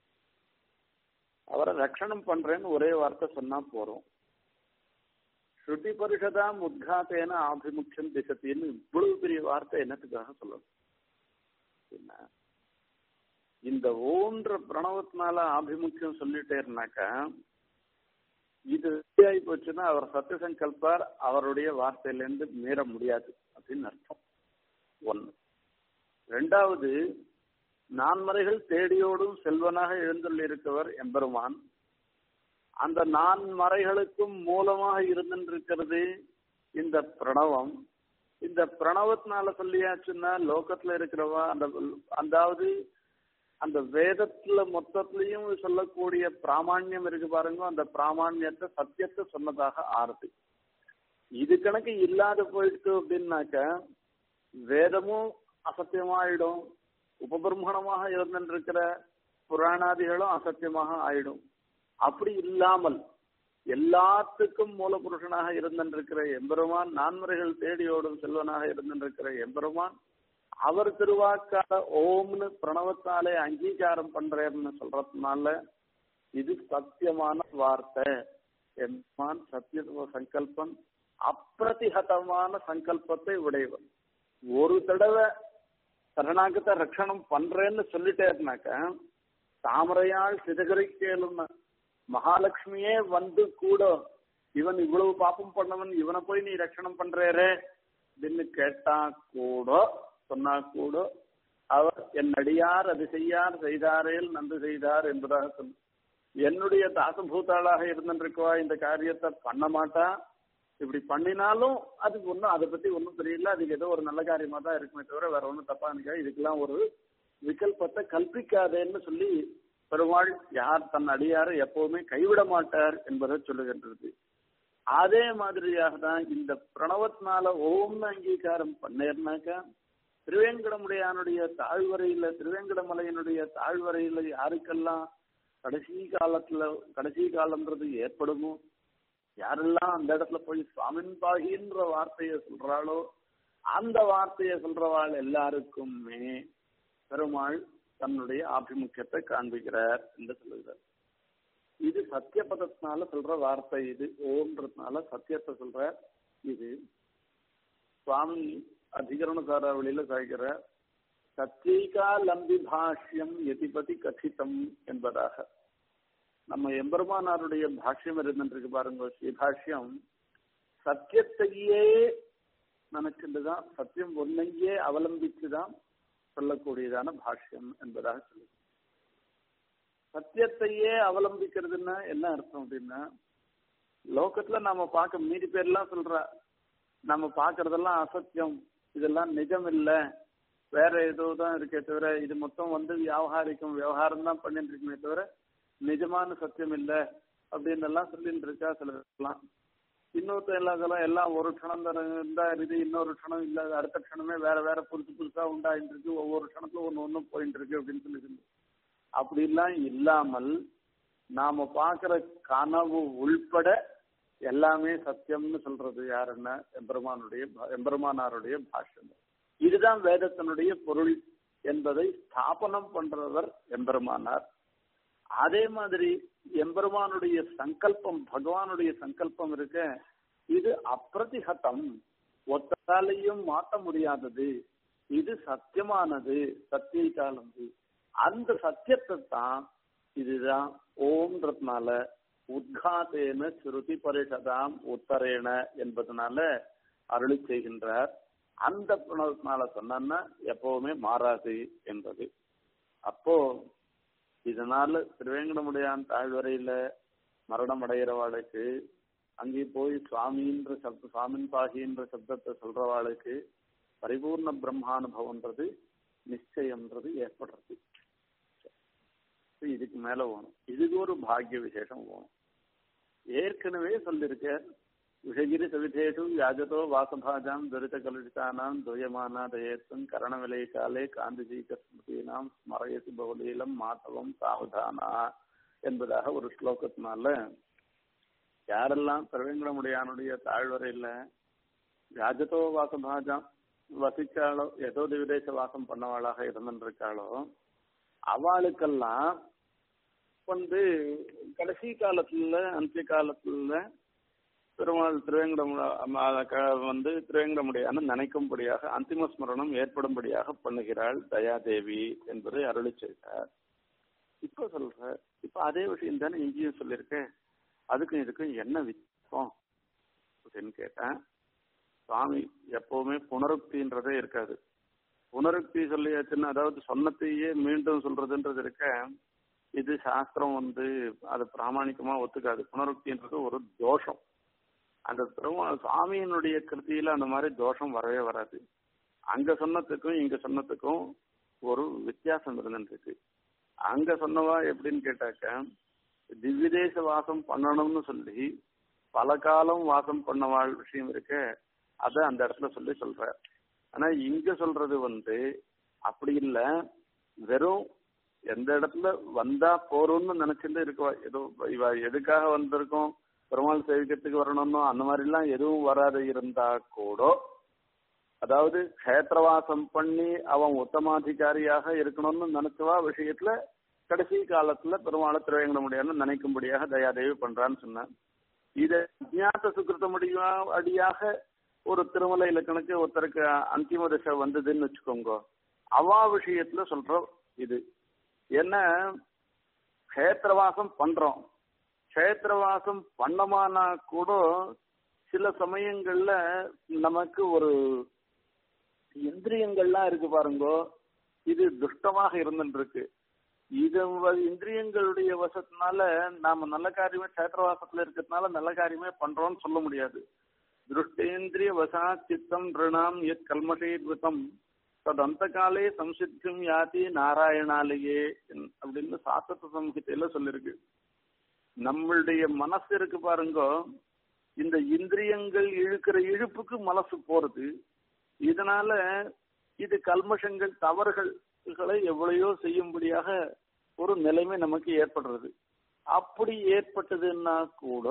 அவரை ரட்சணம் பண்றேன்னு ஒரே வார்த்தை சொன்னா போறோம் ஸ்ருதி பரிஷதாம் உத்காத்தேன ஆபிமுக்கியம் திசத்தின்னு இவ்வளவு பெரிய வார்த்தை என்னத்துக்காக சொல்லணும் என்ன இந்த ஓன்ற பிரணவத்தினால ஆபிமுக்கியம் சொல்லிட்டேருனாக்கா இது ஆகி போச்சுன்னா அவர் சத்திய சங்கல்பார் அவருடைய வார்த்தையிலேருந்து மீற முடியாது அப்படின்னு அர்த்தம் ஒன்று ரெண்டாவது நான்மறைகள் தேடியோடும் செல்வனாக எழுந்துள்ளிருக்கவர் எம்பெருமான் அந்த நான்மறைகளுக்கும் மூலமாக இருந்துருக்கிறது இந்த பிரணவம் இந்த பிரணவத்தினால சொல்லியாச்சுன்னா லோகத்துல இருக்கிறவா அந்த அந்தாவது அந்த வேதத்துல மொத்தத்திலையும் சொல்லக்கூடிய பிராமான்யம் இருக்கு பாருங்க அந்த பிராமான்யத்தை சத்தியத்தை சொன்னதாக ஆறுது இது கணக்கு இல்லாத போயிட்டு அப்படின்னாக்க வேதமும் அசத்தியமாயிடும் உபபிரம்மணமாக இருந்திருக்கிற புராணாதிகளும் அசத்தியமாக ஆயிடும் அப்படி இல்லாமல் எல்லாத்துக்கும் மூலபுருஷனாக இருந்திருக்கிற எம்பெருமான் நான்முறைகள் தேடியோடும் செல்வனாக இருந்திருக்கிற எம்பெருமான் அவர் திருவாக்கால ஓம்னு பிரணவத்தாலே அங்கீகாரம் பண்றேன்னு சொல்றதுனால இது சத்தியமான வார்த்தை எம்மான் சத்திய சங்கல்பம் அப்பிரதிகதமான சங்கல்பத்தை உடையவன் ஒரு தடவை சரணாகத்தை ரட்சணம் பண்றேன்னு சொல்லிட்டேருனாக்க தாமரையால் சிதகரை கேளும் மகாலட்சுமியே வந்து கூட இவன் இவ்வளவு பாப்பம் பண்ணவன் இவனை போய் நீ ரட்சணம் பண்றேரே அப்படின்னு கேட்டா கூட சொன்னா கூட அவர் என் அடியார் அது செய்யார் செய்தாரேல் நன்று செய்தார் என்பதாக சொன்ன என்னுடைய தாசபூத்தாளாக இருந்திருக்கவா இந்த காரியத்தை பண்ண மாட்டா இப்படி பண்ணினாலும் அதுக்கு ஒன்றும் அதை பத்தி ஒன்றும் தெரியல அதுக்கு ஏதோ ஒரு நல்ல காரியமா தான் இருக்குமே தவிர வேற ஒன்றும் தப்பா நினைக்கா இதுக்கெல்லாம் ஒரு விகல்பத்தை கல்பிக்காதேன்னு சொல்லி பெருமாள் யார் தன் அடியாரை எப்பவுமே கைவிட மாட்டார் என்பதை சொல்லுகின்றது அதே மாதிரியாக தான் இந்த பிரணவத்தினால ஓம்னு அங்கீகாரம் பண்ணேர்னாக்கா திருவேங்கடமுடையானுடைய தாழ்வரையில திருவேங்கடமலையினுடைய தாழ்வரையில யாருக்கெல்லாம் கடைசி காலத்துல கடைசி காலம்ன்றது ஏற்படுமோ யாரெல்லாம் அந்த இடத்துல போய் சுவாமின் பாகின்ற வார்த்தையை சொல்றாளோ அந்த வார்த்தையை சொல்றவாள் எல்லாருக்குமே பெருமாள் தன்னுடைய ஆபிமுக்கியத்தை காண்பிக்கிறார் என்று சொல்லுகிறார் இது சத்திய பதத்தினால சொல்ற வார்த்தை இது ஓன்றதுனால சத்தியத்தை சொல்ற இது சுவாமி அதிகரண சாராவளியில சாய்கிற சத்தியகா லம்பி பாஷ்யம் எதிபதி கதிதம் என்பதாக நம்ம எம்பெருமானாருடைய பாஷ்யம் இருந்துருக்கு பாருங்க ஸ்ரீபாஷ்யம் சத்தியத்தையே நினைச்சுட்டுதான் சத்தியம் ஒன்னையே அவலம்பிச்சுதான் சொல்லக்கூடியதான பாஷ்யம் என்பதாக சொல்லுது சத்தியத்தையே அவலம்பிக்கிறதுன்னா என்ன அர்த்தம் அப்படின்னா லோகத்துல நாம பார்க்க மீதி பேர்லாம் சொல்ற நம்ம பாக்குறதெல்லாம் அசத்தியம் இதெல்லாம் நிஜம் இல்ல வேற ஏதோ தான் இருக்கே தவிர இது மொத்தம் வந்து வியாபாரிக்கும் விவகாரம் தான் பண்ணிட்டு இருக்குமே தவிர நிஜமான சத்தியம் இல்ல அப்படின்னு எல்லாம் சொல்லிட்டு இருக்கா சிலர்லாம் இன்னொருத்த எல்லா எல்லாம் ஒரு க்ஷணம் இருந்தா இருக்குது இன்னொரு க்ஷணம் இல்ல அடுத்த க்ஷணமே வேற வேற புதுசு புதுசா உண்டாயிட்டு இருக்கு ஒவ்வொரு க்ஷணத்துல ஒண்ணு ஒண்ணு போயிட்டு இருக்கு அப்படின்னு சொல்லி அப்படி எல்லாம் இல்லாமல் நாம பாக்குற கனவு உள்பட எல்லாமே சத்தியம்னு சொல்றது யாருன்னா எம்பெருமானுடைய எம்பெருமானாருடைய பாஷ்யம் இதுதான் வேதத்தினுடைய பொருள் என்பதை ஸ்தாபனம் பண்றவர் எம்பெருமானார் அதே மாதிரி எம்பெருமானுடைய சங்கல்பம் பகவானுடைய சங்கல்பம் இருக்க இது அப்பிரதிகதம் ஒத்தாலையும் மாற்ற முடியாதது இது சத்தியமானது சத்தியகாலந்து அந்த சத்தியத்தை தான் இதுதான் ஓம்ன்றதுனால உத்காத்தேன ஸ்ருதி பரிஷதாம் உத்தரேன என்பதனால அருளி செய்கின்றார் அந்த புணர்னால சொன்னா எப்பவுமே மாறாது என்பது அப்போ இதனால திருவேங்கடமுடையான் தாழ்வரையில மரணம் அடைகிறவாளுக்கு அங்கே போய் சுவாமின்ற சப்த சுவாமின் பாகின்ற சப்தத்தை சொல்றவாளுக்கு பரிபூர்ண பிரம்மானுபவம்ன்றது நிச்சயம்ன்றது ஏற்படுறது இதுக்கு மேல வேணும் இதுக்கு ஒரு பாக்கிய விசேஷம் வேணும் ஏற்கனவே சொல்லிருக்க விஷகிரி சவிதேஷு வியாஜதோ வாசபாஜாம் துரித கலுஷிதானாம் துயமானா தயேத்தும் கரண விலை காலே காந்திஜீக ஸ்மிருதீனாம் ஸ்மரயசி பகுலீலம் மாத்தவம் சாவதானா என்பதாக ஒரு ஸ்லோகத்தினால யாரெல்லாம் திருவேங்கடமுடியானுடைய தாழ்வரையில வியாஜதோ வாசபாஜாம் வசிச்சாலோ ஏதோ விதேச வாசம் பண்ணவாளாக இருந்திருக்காளோ அவளுக்கெல்லாம் வந்து கடைசி காலத்துல அந்திய காலத்துல பெருமாள் திருவேங்கடம் வந்து திருவேங்கடமுடியான நினைக்கும்படியாக அந்திம ஸ்மரணம் ஏற்படும்படியாக பண்ணுகிறாள் தயாதேவி என்பதை அருளி செய்தார் இப்ப சொல்ற இப்ப அதே விஷயம் தானே இங்கேயும் சொல்லியிருக்கேன் அதுக்கும் இதுக்கும் என்ன வித்தியாசம் அப்படின்னு கேட்டேன் சுவாமி எப்பவுமே புனருக்தின்றதே இருக்காது புனருக்தி சொல்லியாச்சுன்னா அதாவது சொன்னத்தையே மீண்டும் சொல்றதுன்றது இருக்க இது சாஸ்திரம் வந்து அது பிராமணிக்கமா ஒத்துக்காது புனருக்தின்றது ஒரு தோஷம் அந்த பெருமா சுவாமியினுடைய கிருத்தியில அந்த மாதிரி தோஷம் வரவே வராது அங்க சொன்னதுக்கும் இங்க சொன்னதுக்கும் ஒரு வித்தியாசம் இருந்துருக்கு அங்க சொன்னவா எப்படின்னு கேட்டாக்க திவ்யதேச வாசம் பண்ணணும்னு சொல்லி பல காலம் வாசம் பண்ணவாள் விஷயம் இருக்கு அத அந்த இடத்துல சொல்லி சொல்ற ஆனா இங்க சொல்றது வந்து அப்படி இல்ல வெறும் எந்த இடத்துல வந்தா போறோம்னு நினைச்சிட்டு இருக்கவா ஏதோ இவ எதுக்காக வந்திருக்கோம் பெருமாள் சேவிக்கிறதுக்கு வரணும்னோ அந்த மாதிரி எல்லாம் எதுவும் வராத இருந்தா கூட அதாவது கஷேத்திரவாசம் பண்ணி அவன் உத்தமாதிகாரியாக இருக்கணும்னு நினைச்சவா விஷயத்துல கடைசி காலத்துல பெருமாளை திருவேங்கட முடியாதுன்னு நினைக்கும்படியாக தயாதேவி பண்றான்னு சொன்னான் இத அஜாத்த சுக்கிருத்த முடியா அடியாக ஒரு திருமலை இலக்கணக்கு ஒருத்தருக்கு அந்திம திசை வந்ததுன்னு வச்சுக்கோங்க அவா விஷயத்துல சொல்ற இது என்ன கஷேத்திரவாசம் பண்றோம் கஷேத்திரவாசம் பண்ணமானா கூட சில சமயங்கள்ல நமக்கு ஒரு இந்திரியங்கள்லாம் இருக்கு பாருங்கோ இது துஷ்டமாக இருந்துட்டு இருக்கு இது இந்திரியங்களுடைய வசத்தினால நாம நல்ல காரியமே கஷேத்திரவாசத்துல இருக்கிறதுனால நல்ல காரியமே பண்றோம்னு சொல்ல முடியாது திருஷ்டேந்திரிய வசா சித்தம் ரிணாம் எத் கல்மஷீர்விதம் தது அந்த காலே சம்சித்தியும் யாதி நாராயணாலேயே அப்படின்னு சாத்தத்த சம்ஹிதையில சொல்லிருக்கு நம்மளுடைய மனசு இருக்கு பாருங்க இந்த இந்திரியங்கள் இழுக்கிற இழுப்புக்கு மனசு போறது இதனால இது கல்மஷங்கள் தவறுகளை எவ்வளையோ செய்யும்படியாக ஒரு நிலைமை நமக்கு ஏற்படுறது அப்படி ஏற்பட்டதுன்னா கூட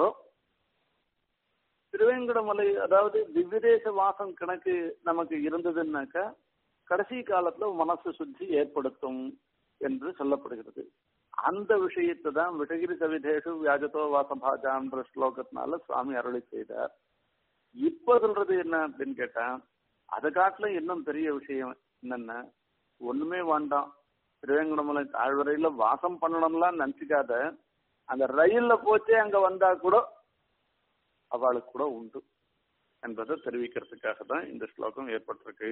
திருவேங்கடமலை அதாவது திவ்யதேச வாசம் கணக்கு நமக்கு இருந்ததுன்னாக்கா கடைசி காலத்துல மனசு சுத்தி ஏற்படுத்தும் என்று சொல்லப்படுகிறது அந்த விஷயத்தை தான் விஷகிரி சவிதேஷு வியாஜதோ வாசபாஜான்ற ஸ்லோகத்தினால சுவாமி அருளி செய்தார் இப்ப சொல்றது என்ன அப்படின்னு கேட்டா அதை காட்டிலும் இன்னும் பெரிய விஷயம் என்னன்னா ஒண்ணுமே வேண்டாம் திருவேங்கடமலை தாழ்வரையில வாசம் பண்ணணும்லாம் நினைச்சுக்காத அந்த ரயில்ல போச்சே அங்க வந்தா கூட அவளுக்கு கூட உண்டு என்பதை தெரிவிக்கிறதுக்காக தான் இந்த ஸ்லோகம் ஏற்பட்டிருக்கு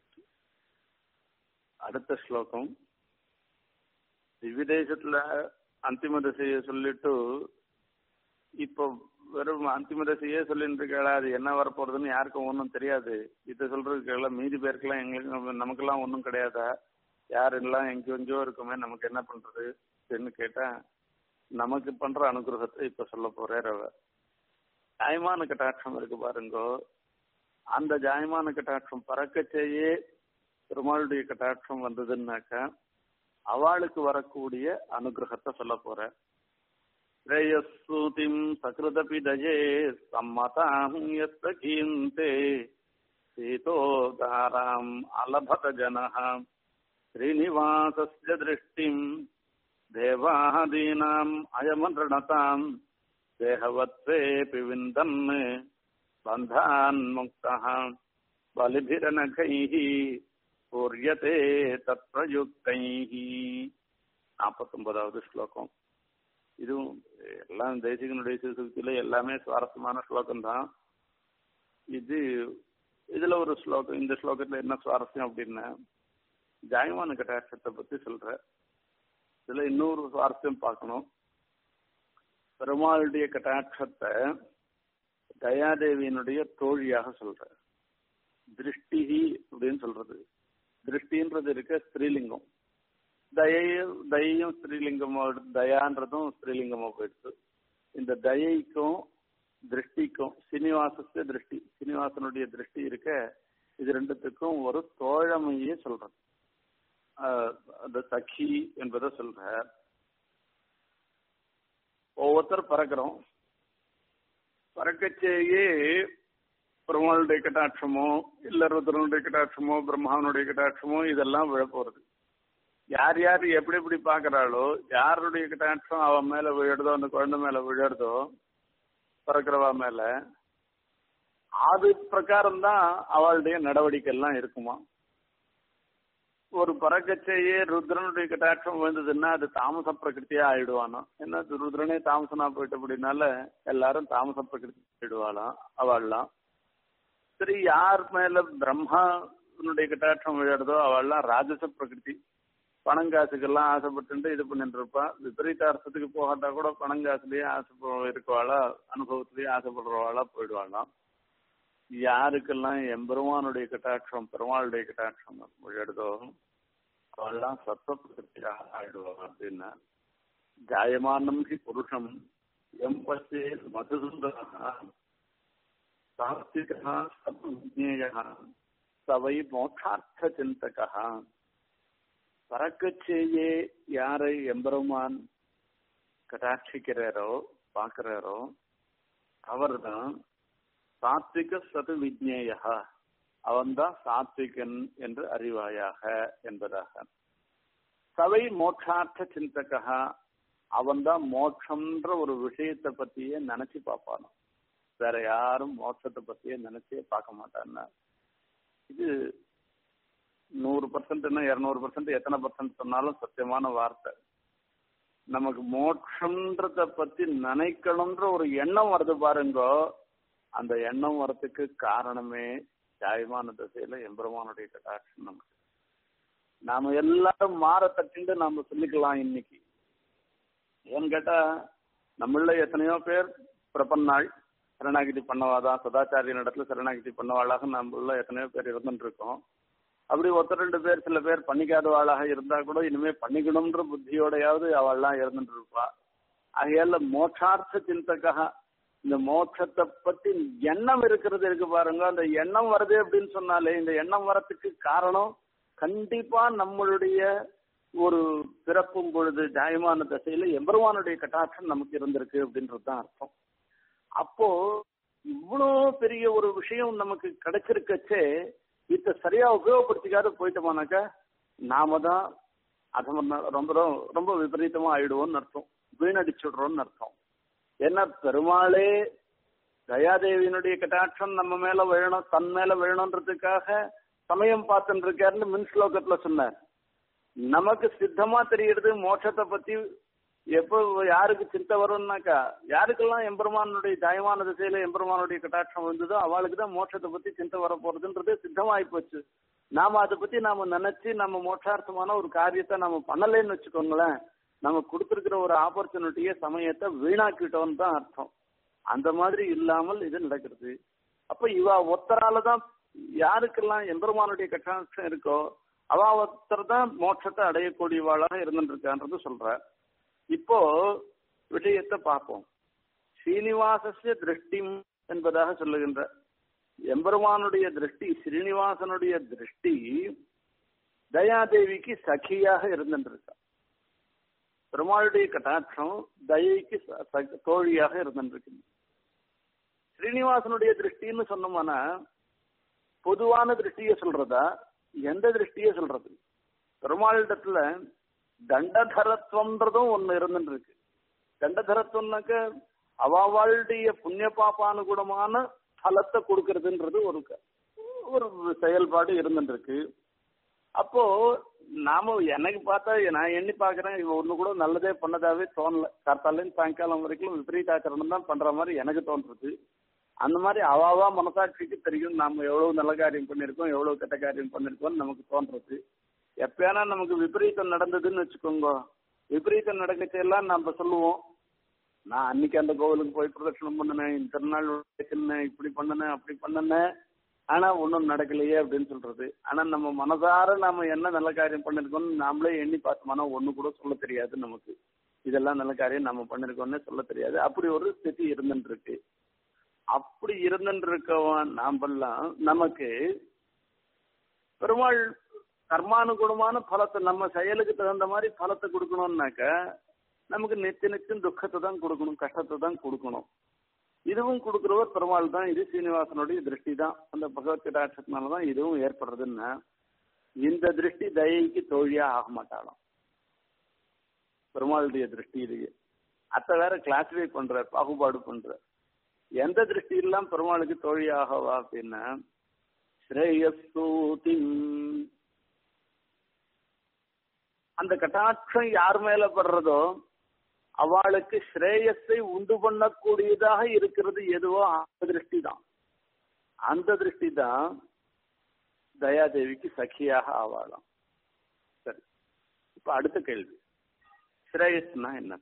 அடுத்த ஸ்லோகம் திவ்யதேசத்துல அந்திம திசையை சொல்லிட்டு இப்போ வெறும் அந்திம திசையே சொல்லிட்டு இருக்கா அது என்ன வரப்போறதுன்னு யாருக்கும் ஒன்றும் தெரியாது இதை சொல்றதுக்கெல்லாம் மீதி பேருக்கெல்லாம் எங்களுக்கு நமக்கெல்லாம் ஒன்றும் கிடையாதா யாரெல்லாம் எங்கெங்கோ இருக்குமே நமக்கு என்ன பண்றது அப்படின்னு கேட்டா நமக்கு பண்ற அனுகிரகத்தை இப்ப சொல்ல போறார் அவர் ஜாயமான கட்டாட்சம் இருக்கு பாருங்கோ அந்த ஜாயமான கட்டாட்சம் பறக்கச்சேயே பெருமாளுடைய கட்டாட்சம் வந்ததுன்னாக்கா அவளுக்கு வரக்கூடிய அனுகிரகத்தை சொல்ல போற ஸ்ரேயஸ்ஸூதிம் சகிருதபி தயே சம்மதாம் யஸ்தகீந்தே சீதோதாராம் அலபத ஜனः ஸ்ரீனிவாசஸ்ய திருஷ்டிம் தேவாதீனாம் அயமன்ரணதாம் தேகவத்வேபி விந்தன் பந்தான் முக்தः பலிபிரனகைः பூர்யதே தத்பிரயுக்தைः நாற்பத்தொன்பதாவது ஸ்லோகம் இதுவும் எல்லாம் தேசிகனுடைய சுசுக்தியில எல்லாமே சுவாரஸ்யமான ஸ்லோகம் தான் இது இதுல ஒரு ஸ்லோகம் இந்த ஸ்லோகத்துல என்ன சுவாரஸ்யம் அப்படின்னா ஜாயமான கட்டாட்சத்தை பத்தி சொல்ற இதுல இன்னொரு சுவாரஸ்யம் பார்க்கணும் பெருமாளுடைய கட்டாட்சத்தை தயாதேவியினுடைய தோழியாக சொல்ற திருஷ்டிகி அப்படின்னு சொல்றது திருஷ்டின்றது இருக்க ஸ்திரீலிங்கம் தயையும் தயையும் ஸ்திரீலிங்கமா தயான்றதும் ஸ்திரீலிங்கமா போயிடுச்சு இந்த தயைக்கும் திருஷ்டிக்கும் சீனிவாசஸ்ய திருஷ்டி சீனிவாசனுடைய திருஷ்டி இருக்க இது ரெண்டுத்துக்கும் ஒரு தோழமையே சொல்றது அந்த சഖி என்பதை சொல்ற ஒவ்வொருத்தர் பறக்கிறோம் பறக்கச்சேயே பெருமாளுடைய கட்டாட்சமோ இல்ல ருத்ரனுடைய கட்டாட்சமோ பிரம்மாவனுடைய கட்டாட்சமோ இதெல்லாம் விழப்போறது யார் யார் எப்படி எப்படி பாக்குறாளோ யாருடைய கட்டாட்சம் அவன் மேல விழுறதோ அந்த குழந்தை மேல விழுறதோ பிறக்கிறவா மேல அது பிரகாரம் தான் அவளுடைய நடவடிக்கை எல்லாம் இருக்குமா ஒரு பறக்கச்சையே ருத்ரனுடைய கட்டாட்சம் வந்ததுன்னா அது தாமச பிரகிருத்தியா ஆயிடுவானோ என்ன ருத்ரனே தாமசனா போயிட்டு அப்படின்னால எல்லாரும் தாமச பிரகிருதி ஆயிடுவாளாம் அவள்லாம் சரி யார் மேல பிரம்மானுடைய கட்டாட்சம் விழுறதோ அவள்லாம் ராஜச பிரகிருதி பணங்காசுக்கெல்லாம் ஆசைப்பட்டு இது பண்ணிட்டு இருப்பா விபரீத அர்த்தத்துக்கு போகாட்டா கூட பணங்காசுலயே ஆசை இருக்கவாளா அனுபவத்திலேயே ஆசைப்படுறவாளா போயிடுவாளாம் யாருக்கெல்லாம் எம்பெருமானுடைய கட்டாட்சம் பெருமாளுடைய கட்டாட்சம் விழுதோ அவெல்லாம் சத்வ பிரகிருத்தியாக ஆயிடுவா அப்படின்னா ஜாயமானம் ஹி புருஷம் எம் பச்சே மதுசுந்தரா சாத்விகா சத்விஜேயா சவை மோட்சார்த்த சிந்தகா பறக்கச்சேயே யாரை எம்பெருமான் கட்டாட்சிக்கிறாரோ பார்க்கிறாரோ அவர்தான் சாத்விக சது விஜ்னேயா அவன்தான் சாத்விகன் என்று அறிவாயாக என்பதாக சவை மோட்சார்த்த சிந்தகா அவன்தான் மோட்சம்ன்ற ஒரு விஷயத்தை பத்தியே நினைச்சு பார்ப்பானோ வேற யாரும் மோட்சத்தை பத்தியே நினைச்சே பார்க்க மாட்டான்னா இது நூறு பர்சன்ட்னா இருநூறு பர்சன்ட் எத்தனை பர்சன்ட் சொன்னாலும் சத்தியமான வார்த்தை நமக்கு மோட்சம்ன்றத பத்தி நினைக்கணும்ன்ற ஒரு எண்ணம் வருது பாருங்கோ அந்த எண்ணம் வரத்துக்கு காரணமே நியாயமான திசையில எம்பெருமானுடைய கட்டாட்சம் நமக்கு நாம எல்லாரும் மாற தட்டிண்டு நாம சொல்லிக்கலாம் இன்னைக்கு ஏன்னு கேட்டா நம்மள எத்தனையோ பேர் பிரபன்னாள் சரணாகிதி பண்ணவாதான் சதாச்சாரியன் இடத்துல சரணாகிதி பண்ணவாளாக நம்மள எத்தனையோ பேர் இருந்துட்டு இருக்கோம் அப்படி ஒருத்தர் ரெண்டு பேர் சில பேர் பண்ணிக்காதவாளாக இருந்தா கூட இனிமே பண்ணிக்கணும்ன்ற புத்தியோடையாவது அவள்லாம் இருந்துட்டு இருப்பா ஆகையால மோட்சார்த்த சிந்தக்காக இந்த மோட்சத்தை பத்தி எண்ணம் இருக்கிறது இருக்கு பாருங்க அந்த எண்ணம் வருது அப்படின்னு சொன்னாலே இந்த எண்ணம் வரத்துக்கு காரணம் கண்டிப்பா நம்மளுடைய ஒரு பிறப்பும் பொழுது நியாயமான திசையில எம்பெருமானுடைய கட்டாட்சம் நமக்கு இருந்திருக்கு அப்படின்றது தான் அர்த்தம் அப்போ இவ்வளோ பெரிய ஒரு விஷயம் நமக்கு கிடைச்சிருக்கச்சே இத சரியா உபயோகப்படுத்திக்காத போயிட்டோமானாக்கா நாம தான் அது ரொம்ப ரொம்ப விபரீதமா ஆயிடுவோம்னு அர்த்தம் வீணடிச்சுடுறோம்னு அர்த்தம் ஏன்னா பெருமாளே தயாதேவியினுடைய கட்டாட்சம் நம்ம மேல விழணும் தன் மேல விழணுன்றதுக்காக சமயம் பார்த்துட்டு இருக்காருன்னு மின் ஸ்லோகத்துல சொன்னார் நமக்கு சித்தமா தெரியறது மோட்சத்தை பத்தி எப்போ யாருக்கு சிந்தை வரும்னாக்கா யாருக்கெல்லாம் எம்பெருமானுடைய தயமான திசையில எம்பெருமானுடைய கட்டாட்சம் வந்ததோ அவளுக்கு தான் மோட்சத்தை பத்தி சிந்தை வர போறதுன்றது சித்தமாயி போச்சு நாம அதை பத்தி நாம நினைச்சு நம்ம மோட்சார்த்தமான ஒரு காரியத்தை நம்ம பண்ணலைன்னு வச்சுக்கோங்களேன் நம்ம கொடுத்துருக்கிற ஒரு ஆப்பர்ச்சுனிட்டிய சமயத்தை வீணாக்கிட்டோம்னு தான் அர்த்தம் அந்த மாதிரி இல்லாமல் இது நடக்கிறது அப்ப இவ ஒத்தரால தான் யாருக்கெல்லாம் எம்பெருமானுடைய கட்டாட்சம் இருக்கோ அவ ஒருத்தர் தான் மோட்சத்தை அடையக்கூடியவாளாக இருந்துட்டு இருக்கான்றது சொல்ற இப்போ விஷயத்தை பார்ப்போம் ஸ்ரீனிவாசஸ்ய திருஷ்டி என்பதாக சொல்லுகின்ற எம்பெருமானுடைய திருஷ்டி ஸ்ரீனிவாசனுடைய திருஷ்டி தயாதேவிக்கு சகியாக இருந்துருக்கா பெருமாளுடைய கட்டாட்சம் தயைக்கு தோழியாக இருந்துருக்கு ஸ்ரீனிவாசனுடைய திருஷ்டின்னு சொன்னோம்னா பொதுவான திருஷ்டிய சொல்றதா எந்த திருஷ்டிய சொல்றது பெருமாளிடத்துல தண்டதரத்துவம்ன்றதும் ஒண்ணு இருந்துருக்கு தண்டதரத்துவம்னாக்க அவாவாளுடைய புண்ணிய பாப்பானுகுணமான பலத்தை கொடுக்கறதுன்றது ஒரு ஒரு செயல்பாடு இருந்துருக்கு அப்போ நாம எனக்கு பார்த்தா நான் எண்ணி பாக்குறேன் இவ ஒண்ணு கூட நல்லதே பண்ணதாவே தோணல கார்த்தாலேருந்து சாயங்காலம் வரைக்கும் விபரீதாச்சரணம் தான் பண்ற மாதிரி எனக்கு தோன்றது அந்த மாதிரி அவாவா மனசாட்சிக்கு தெரியும் நாம எவ்வளவு நல்ல காரியம் பண்ணிருக்கோம் எவ்வளவு கெட்ட காரியம் பண்ணிருக்கோம்னு நமக்கு தோன்றது எப்பயானா நமக்கு விபரீதம் நடந்ததுன்னு வச்சுக்கோங்க விபரீதம் நடக்கச்செல்லாம் நம்ம சொல்லுவோம் நான் அன்னைக்கு அந்த கோவிலுக்கு போய் பிரதட்சணம் பண்ணினேன் இந்த திருநாள் வைக்கினேன் இப்படி பண்ணினேன் அப்படி பண்ணினேன் ஆனா ஒன்றும் நடக்கலையே அப்படின்னு சொல்றது ஆனா நம்ம மனதார நாம என்ன நல்ல காரியம் பண்ணிருக்கோம்னு நாமளே எண்ணி பார்த்தோம்னா ஒண்ணு கூட சொல்ல தெரியாது நமக்கு இதெல்லாம் நல்ல காரியம் நம்ம பண்ணிருக்கோம்னு சொல்ல தெரியாது அப்படி ஒரு ஸ்திதி இருந்துட்டு இருக்கு அப்படி இருந்துட்டு இருக்கவன் நாமெல்லாம் நமக்கு பெருமாள் கர்மானுகுணமான பலத்தை நம்ம செயலுக்கு தகுந்த மாதிரி பலத்தை கொடுக்கணும்னாக்க நமக்கு நித்திய நித்தியம் துக்கத்தை தான் கொடுக்கணும் கஷ்டத்தை தான் கொடுக்கணும் இதுவும் கொடுக்கிறவர் பெருமாள் தான் இது சீனிவாசனுடைய திருஷ்டி தான் அந்த பகவத் கடாட்சத்தினால தான் இதுவும் ஏற்படுறதுன்னா இந்த திருஷ்டி தயைக்கு தோழியா ஆக மாட்டாளாம் பெருமாளுடைய திருஷ்டியிலேயே அத்தை வேற கிளாசிஃபை பண்ற பாகுபாடு பண்ற எந்த திருஷ்டியெல்லாம் பெருமாளுக்கு தோழியாகவா அப்படின்னா ஸ்ரேயஸ்தூதி அந்த கட்டாட்சம் யார் மேல படுறதோ அவளுக்கு ஸ்ரேயஸை உண்டு பண்ணக்கூடியதாக இருக்கிறது எதுவோ அந்த திருஷ்டி தான் அந்த திருஷ்டி தான் தயாதேவிக்கு சகியாக ஆவாளாம் சரி இப்ப அடுத்த கேள்வி ஸ்ரேயஸ்னா என்ன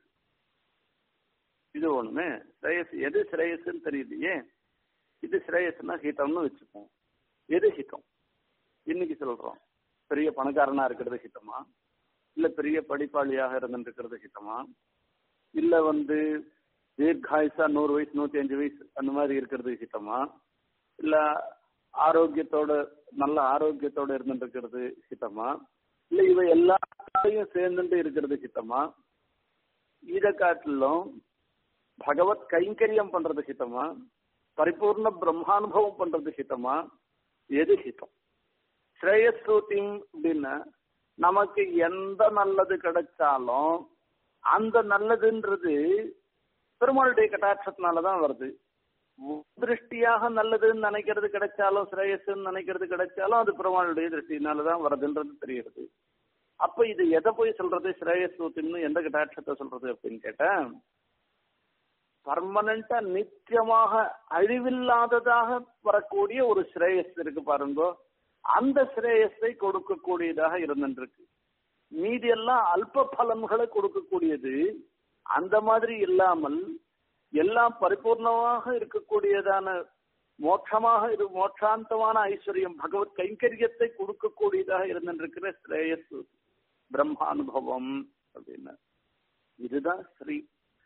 இது ஒண்ணுமே ஸ்ரேயஸ் எது ஸ்ரேயஸ்ன்னு தெரியலையே இது ஸ்ரேயஸ்னா ஹிதம்னு வச்சுப்போம் எது ஹிதம் இன்னைக்கு சொல்றோம் பெரிய பணக்காரனா இருக்கிறது ஹிதமா இல்ல பெரிய படிப்பாளியாக இருந்துருக்கிறது ஹிதமா இல்ல வந்து தீர்காயுசா நூறு வயசு நூத்தி அஞ்சு வயசு அந்த மாதிரி இருக்கிறது ஹிதமா இல்ல ஆரோக்கியத்தோட நல்ல ஆரோக்கியத்தோட இருந்துட்டு இருக்கிறது ஹிதமா இல்ல இவ எல்லாத்தையும் சேர்ந்துட்டு இருக்கிறது ஹிதமா இதை காட்டிலும் பகவத் கைங்கரியம் பண்றது ஹிதமா பரிபூர்ண பிரம்மானுபவம் பண்றது ஹிதமா எது ஹிதம் ஸ்ரேயஸ்ரூத்திம் அப்படின்னா நமக்கு எந்த நல்லது கிடைச்சாலும் அந்த நல்லதுன்றது பெருமாளுடைய கட்டாட்சத்தினாலதான் வருது திருஷ்டியாக நல்லதுன்னு நினைக்கிறது கிடைச்சாலும் ஸ்ரேயஸ்ன்னு நினைக்கிறது கிடைச்சாலும் அது பெருமாளுடைய திருஷ்டினாலதான் வருதுன்றது தெரியுது அப்ப இது எதை போய் சொல்றது ஸ்ரேயஸ் சூத்தின்னு எந்த கட்டாட்சத்தை சொல்றது அப்படின்னு கேட்டேன் பர்மனண்டா நித்தியமாக அழிவில்லாததாக வரக்கூடிய ஒரு ஸ்ரேயஸ் இருக்கு பாருங்க அந்த ஸ்ரேயஸை கொடுக்கக்கூடியதாக இருந்துருக்கு மீதி எல்லாம் அல்ப பலன்களை கொடுக்கக்கூடியது அந்த மாதிரி இல்லாமல் எல்லாம் பரிபூர்ணமாக இருக்கக்கூடியதான மோட்சமாக இரு மோட்சாந்தமான ஐஸ்வர்யம் பகவத் கைங்கரியத்தை கொடுக்கக்கூடியதாக இருந்திருக்கிற ஸ்ரேயஸ் பிரம்மானுபவம் அப்படின்னா இதுதான் ஸ்ரீ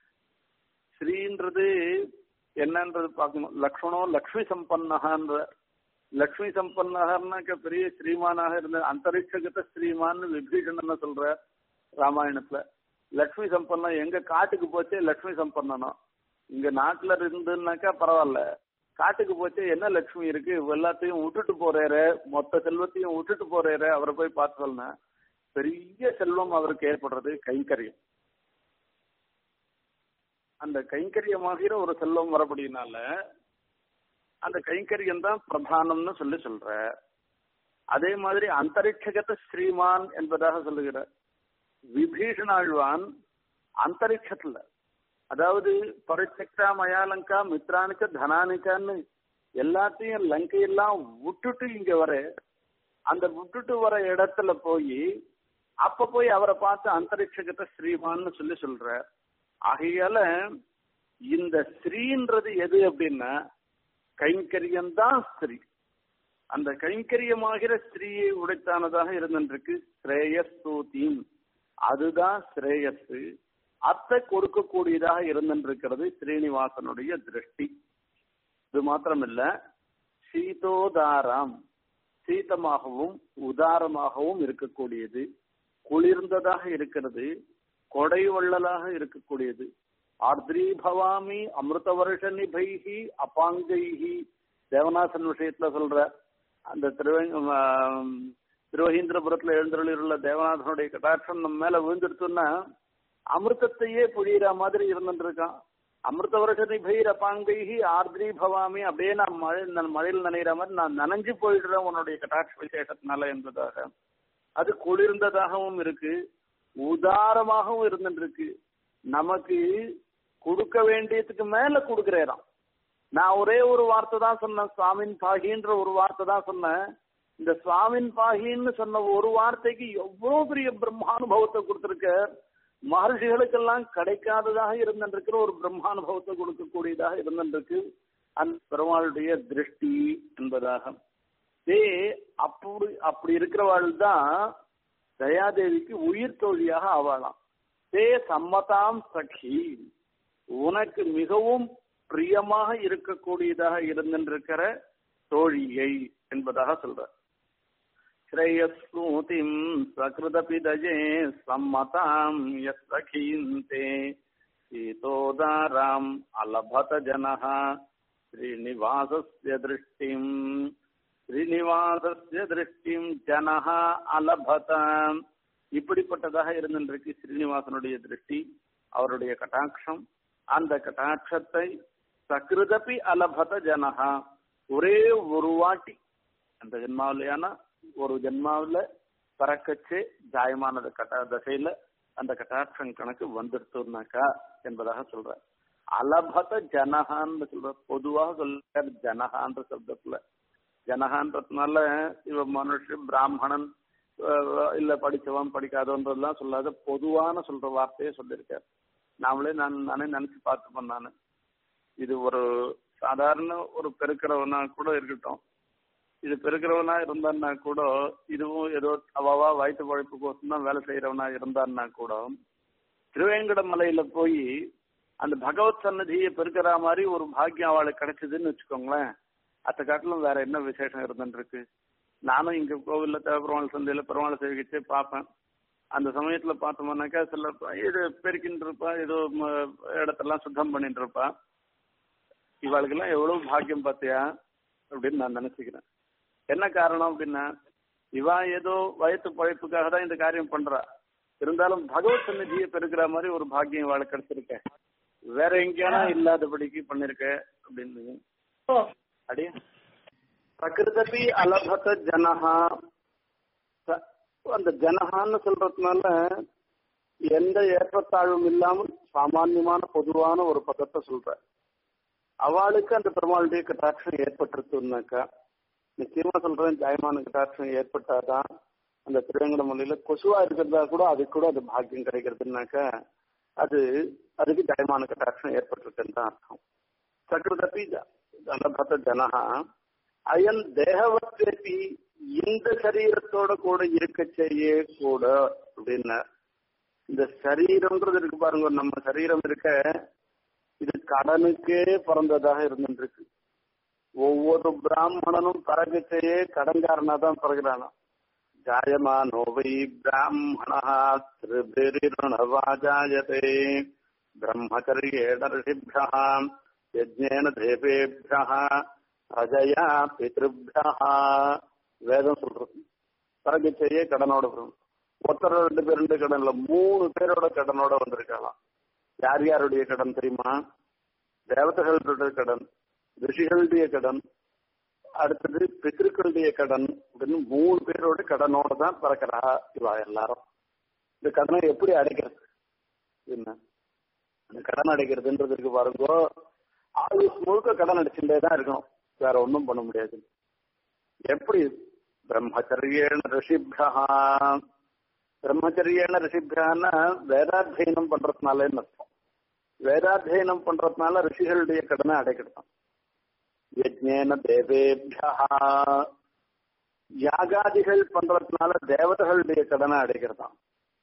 ஸ்ரீன்றது என்னன்றது பார்க்கணும் லக்ஷ்மணம் லக்ஷ்மி சம்பன்னகான்ற லக்ஷ்மி சம்பன்னகர்னாக்க பெரிய ஸ்ரீமானாக இருந்த அந்தரிக்ஷகத்தை ஸ்ரீமான்னு விபீஷணன் சொல்ற ராமாயணத்துல லக்ஷ்மி சம்பன்னம் எங்க காட்டுக்கு போச்சே லக்ஷ்மி சம்பன்னனும் இங்க நாட்டுல இருந்துன்னாக்கா பரவாயில்ல காட்டுக்கு போச்சு என்ன லட்சுமி இருக்கு எல்லாத்தையும் விட்டுட்டு போறாரு மொத்த செல்வத்தையும் விட்டுட்டு போறாரு அவரை போய் பார்த்து சொல்லணும் பெரிய செல்வம் அவருக்கு ஏற்படுறது கைங்கரியம் அந்த கைங்கரியமாகிற ஒரு செல்வம் வரப்படினால அந்த கைங்கரியம் தான் பிரதானம்னு சொல்லி சொல்ற அதே மாதிரி அந்தரிக்ஷகத்த ஸ்ரீமான் என்பதாக சொல்லுகிற விபீஷணாழ்வான் அந்தரிக்ஷத்துல அதாவது பரிசக்தா மயாலங்கா மித்ரானிக்க தனானிக்கான்னு எல்லாத்தையும் லங்கையெல்லாம் விட்டுட்டு இங்க வர அந்த விட்டுட்டு வர இடத்துல போய் அப்ப போய் அவரை பார்த்து அந்தரிக்ஷகத்தை ஸ்ரீமான்னு சொல்லி சொல்ற ஆகையால இந்த ஸ்ரீன்றது எது அப்படின்னா கைங்கரியம் தான் ஸ்திரீ அந்த கைங்கரியமாகிற ஸ்திரீயை உடைத்தானதாக இருந்திருக்கு ஸ்ரேயஸ் தூதீம் அதுதான் ஸ்ரேயஸ் அத்தை கொடுக்கக்கூடியதாக இருந்திருக்கிறது ஸ்ரீனிவாசனுடைய திருஷ்டி இது மாத்திரமில்ல சீதோதாரம் சீதமாகவும் உதாரமாகவும் இருக்கக்கூடியது குளிர்ந்ததாக இருக்கிறது கொடை வள்ளலாக இருக்கக்கூடியது ஆர்திரி பவாமி அமிர்த வருஷ நிபைகி அப்பாங்கைகி தேவநாசன் விஷயத்துல சொல்ற அந்த திருவ திருவஹீந்திரபுரத்துல எழுந்தருளியுள்ள தேவநாதனுடைய கட்டாட்சம் நம்ம மேல விழுந்துடுத்துன்னா அமிர்தத்தையே புழியிற மாதிரி இருந்துருக்கான் அமிர்த வருஷ நிபைர பாங்கைகி ஆர்திரி பவாமி அப்படியே நான் மழை நான் மழையில் நனைகிற மாதிரி நான் நனைஞ்சு போயிடுறேன் உன்னுடைய கட்டாட்ச விசேஷத்தினால என்பதாக அது குளிர்ந்ததாகவும் இருக்கு உதாரமாகவும் இருந்துருக்கு நமக்கு கொடுக்க வேண்டியதுக்கு மேல கொடுக்கிறேராம் நான் ஒரே ஒரு வார்த்தை தான் சொன்னேன் சுவாமின் பாகின்ற ஒரு வார்த்தை தான் சொன்னேன் இந்த சுவாமின் பாகின்னு சொன்ன ஒரு வார்த்தைக்கு எவ்வளவு பெரிய பிரம்மானுபவத்தை கொடுத்திருக்க மகர்ஷிகளுக்கெல்லாம் கிடைக்காததாக இருந்திருக்கிற ஒரு பிரம்மானுபவத்தை கொடுக்கக்கூடியதாக இருந்திருக்கு அந்த பெருமாளுடைய திருஷ்டி என்பதாக தே அப்படி அப்படி இருக்கிறவாள் தான் தயாதேவிக்கு உயிர் தோழியாக ஆவாளாம் தே சம்மதாம் சഖி உனக்கு மிகவும் பிரியமாக இருக்கக்கூடியதாக இருந்திருக்கிற தோழியை என்பதாக சொல்ற ஸ்ரேயஸ்மூதிம் சகிருதபி தஜே சம்மதாம் யசீந்தே சீதோதாராம் அலபத ஜனஹ ஸ்ரீனிவாசஸ்ய திருஷ்டிம் ஸ்ரீனிவாசஸ்ய திருஷ்டிம் ஜனஹ அலபத இப்படிப்பட்டதாக இருந்திருக்கு ஸ்ரீனிவாசனுடைய திருஷ்டி அவருடைய கட்டாட்சம் அந்த கட்டாட்சத்தை சகிருதபி அலபத ஜனஹா ஒரே ஒரு வாட்டி அந்த ஜென்மாவிலையான ஒரு ஜென்மாவில் பறக்கச்சே ஜாயமானது கட்டா தசையில அந்த கட்டாட்சம் கணக்கு வந்துடுத்துனாக்கா என்பதாக சொல்ற அலபத ஜனஹான்னு சொல்ற பொதுவாக சொல்ற ஜனஹான்ற சப்தத்துல ஜனஹான்றதுனால இவ மனுஷன் பிராமணன் இல்ல படிச்சவன் படிக்காதவன்றதுலாம் சொல்லாத பொதுவான சொல்ற வார்த்தையே சொல்லியிருக்காரு நாமளே நான் நானே நினைச்சு பார்த்துப்பேன் நான் இது ஒரு சாதாரண ஒரு பெருக்கிறவனா கூட இருக்கட்டும் இது பெருக்கிறவனா இருந்தான்னா கூட இதுவும் ஏதோ அவாவா வயிற்று பழைப்புக்கோசம் தான் வேலை செய்யறவனா இருந்தான்னா கூட திருவேங்கட மலையில போய் அந்த பகவத் சன்னதியை பெருக்கிற மாதிரி ஒரு பாக்கியம் அவளுக்கு கிடைச்சதுன்னு வச்சுக்கோங்களேன் அத்த காட்டிலும் வேற என்ன விசேஷம் இருந்துருக்கு நானும் இங்க கோவில்ல பெருமாள் சந்தையில பெருமாள் சேவிச்சு பார்ப்பேன் அந்த சமயத்துல பார்த்தோம்னாக்கா சில இது பெருக்கின்னு இருப்பா ஏதோ இடத்தெல்லாம் சுத்தம் பண்ணிட்டு இருப்பா இவாளுக்கெல்லாம் எவ்வளவு பாக்கியம் பார்த்தியா அப்படின்னு நான் நினைச்சுக்கிறேன் என்ன காரணம் அப்படின்னா இவா ஏதோ வயத்து பழைப்புக்காக தான் இந்த காரியம் பண்றா இருந்தாலும் பகவத் சந்நிதியை பெருக்கிற மாதிரி ஒரு பாக்கியம் இவாளுக்கு கிடைச்சிருக்க வேற எங்கேயானா இல்லாதபடிக்கு பண்ணிருக்க அப்படின்னு அடியே பிரகிருதி அலபத ஜனஹா அந்த ஜனஹான்னு சொல்றதுனால எந்த ஏற்றத்தாழ்வும் இல்லாமல் சாமான்யமான பொதுவான ஒரு பதத்தை சொல்ற அவளுக்கு அந்த பெருமாளுடைய கட்டாட்சம் ஏற்பட்டிருக்குனாக்கா நிச்சயமா சொல்றேன் ஜாயமான கட்டாட்சம் ஏற்பட்டாதான் அந்த திருவேங்கடமலையில கொசுவா இருக்கிறதா கூட அதுக்கு கூட அது பாக்கியம் கிடைக்கிறதுனாக்கா அது அதுக்கு ஜாயமான கட்டாட்சம் ஏற்பட்டிருக்குன்னு தான் அர்த்தம் சக்கரதப்பி அனபத ஜனஹா அயன் தேகவத்தேபி இந்த சரீரத்தோட கூட இருக்க செய்ய கூட அப்படின்னா இந்த சரீரம்ன்றது இருக்கு பாருங்க நம்ம சரீரம் இருக்க இது கடனுக்கே பிறந்ததாக இருந்துருக்கு ஒவ்வொரு பிராமணனும் பிறகுச்சையே கடன்காரனா தான் பிறகுறானா ஜாயமானோ வை பிராமணா திருபிரிணவாஜாயதே பிரம்மச்சரியேடர்ஷிபியா யஜ்ஞேன தேவேபியா அஜயா பித்ருபியா வேதம் சொல்றது பிறகுச்சையே கடனோட வரும் ஒருத்தர் ரெண்டு பேர் ரெண்டு கடன் இல்ல மூணு பேரோட கடனோட வந்திருக்கலாம் யார் யாருடைய கடன் தெரியுமா தேவதைகளுடைய கடன் ரிஷிகளுடைய கடன் அடுத்தது பித்திருக்களுடைய கடன் அப்படின்னு மூணு பேரோட கடனோட தான் பிறக்கிறா இவா எல்லாரும் இந்த கடனை எப்படி அடைக்கிறது என்ன அந்த கடன் அடைக்கிறதுன்றதுக்கு பாருங்க ஆயுஷ் முழுக்க கடன் அடிச்சுட்டே தான் இருக்கணும் வேற ஒன்றும் பண்ண முடியாது எப்படி பிரம்மச்சரியேன ரிஷிபியா பிரம்மச்சரியேன ரிஷிபியான்னா வேதாத்தியனம் பண்றதுனாலன்னு அர்த்தம் வேதாத்தியனம் பண்றதுனால ரிஷிகளுடைய கடனை அடைக்கிட்டான் யஜ்ஞேன தேவேபியா யாகாதிகள் பண்றதுனால தேவதைகளுடைய கடனை அடைக்கிறதாம்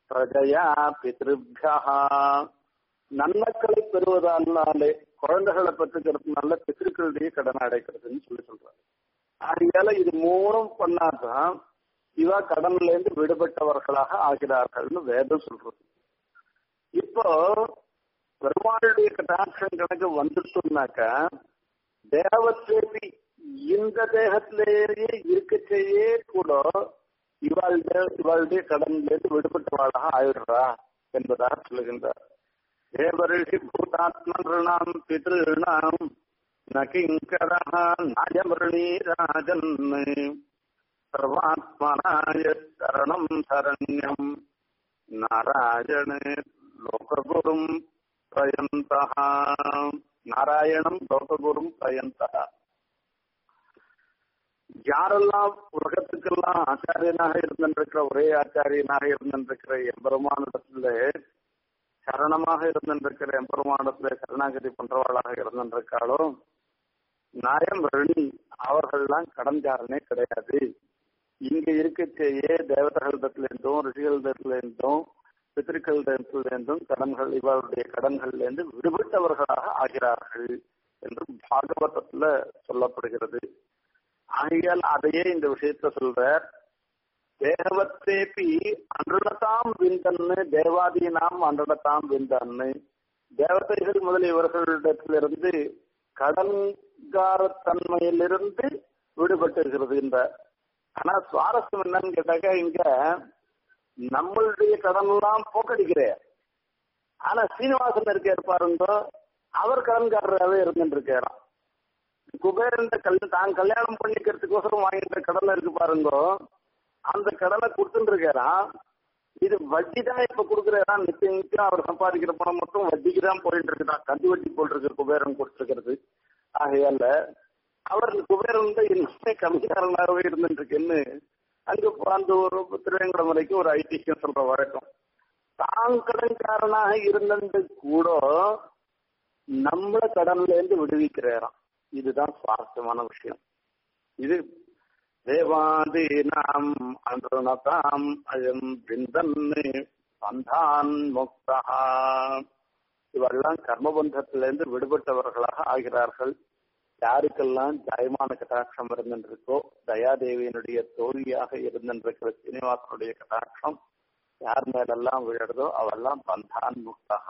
பிரஜயா பிதிருபியா நன்மக்களை பெறுவதாலே குழந்தைகளை பெற்றுக்கிறதுனால பித்திருக்களுடைய கடனை அடைக்கிறதுன்னு சொல்லி சொல்றாரு ஆகையால இது மூணும் பண்ணாதான் இவ கடன்ல இருந்து விடுபட்டவர்களாக ஆகிறார்கள்னு வேதம் சொல்றது இப்போ பெருமாளுடைய கட்டாட்சம் கணக்கு வந்துட்டோம்னாக்க தேவத்தேபி இந்த தேகத்திலேயே இருக்கச்சேயே கூட இவாளுடைய இவாளுடைய கடன்ல இருந்து விடுபட்டவாளாக ஆயிடுறா என்பதாக சொல்லுகின்றார் தேவரிஷி பூதாத்மனாம் பிதிருணாம் நகிங்கரா நாயமிருணீராஜன் சர்வாத்மனாய சரணம் சரண்யம் நாராயணே லோககுரும் பிரயந்தா நாராயணம் லோககுரும் பிரயந்தா யாரெல்லாம் உலகத்துக்கெல்லாம் ஆச்சாரியனாக இருந்திருக்கிற ஒரே ஆச்சாரியனாக இருந்திருக்கிற எம்பெருமானிடத்துல சரணமாக இருந்திருக்கிற எம்பெருமானிடத்துல சரணாகதி பண்றவாளாக இருந்திருக்காளோ நாயம் ரணி அவர்கள்லாம் கடன்காரனே கிடையாது இங்க இருக்கச்சேயே தேவதர்களிடத்துல இருந்தும் ரிஷிகளிடத்துல இருந்தும் பித்திருக்களிடத்துல இருந்தும் கடன்கள் இவருடைய கடன்கள்ல இருந்து விடுபட்டவர்களாக ஆகிறார்கள் என்று பாகவதத்துல சொல்லப்படுகிறது ஆகையால் அதையே இந்த விஷயத்த சொல்றார் தேகவத்தேபி அன்றனதாம் விந்தன்னு தேவாதீனாம் அன்றனதாம் விந்தன்னு தேவதைகள் முதல் இவர்களிடத்திலிருந்து கடன்காரத்தன்மையிலிருந்து விடுபட்டிருக்கிறது இந்த ஆனா சுவாரஸ்யம் என்னன்னு கேட்டாக்கா இங்க நம்மளுடைய கடன் எல்லாம் போக்கடிக்கிறேன் ஆனா சீனிவாசன் இருக்காரு பாருங்க அவர் கடன்காரராகவே இருந்துட்டு இருக்காராம் குபேரன் கல் தான் கல்யாணம் பண்ணிக்கிறதுக்கோசரம் வாங்கிட்ட கடனை இருக்கு பாருங்க அந்த கடனை கொடுத்துட்டு இருக்காராம் இது வட்டி தான் இப்ப கொடுக்குறாராம் நிச்சயம் நிச்சயம் அவர் சம்பாதிக்கிற பணம் மட்டும் வட்டிக்கு தான் போயிட்டு இருக்குதான் கந்து வட்டி போல் இருக்கு குபேரன் கொடுத்துருக்கிறது ஆகையால அவர் குபேரன் தான் இன்னுமே கம்மிக்காரனாகவே இருந்துட்டு இருக்குன்னு அங்க அந்த ஒரு திருவேங்கடமலைக்கு ஒரு ஐதிஹ்யம் சொல்ற வழக்கம் தான் கடன்காரனாக இருந்தது கூட நம்மள கடன்ல இருந்து விடுவிக்கிறாராம் இதுதான் சுவாரஸ்யமான விஷயம் இது தேவாதீனாம் அன்றுணதாம் அயம் பிந்தன்னு பந்தான் முக்தா இவெல்லாம் கர்மபந்தத்திலிருந்து விடுபட்டவர்களாக ஆகிறார்கள் யாருக்கெல்லாம் ஜெயமான கட்டாட்சம் இருந்திருக்கோ தயாதேவியினுடைய தோழியாக இருந்திருக்கிற சீனிவாசனுடைய கட்டாட்சம் யார் மேலெல்லாம் விழுறதோ அவெல்லாம் பந்தான் முக்தா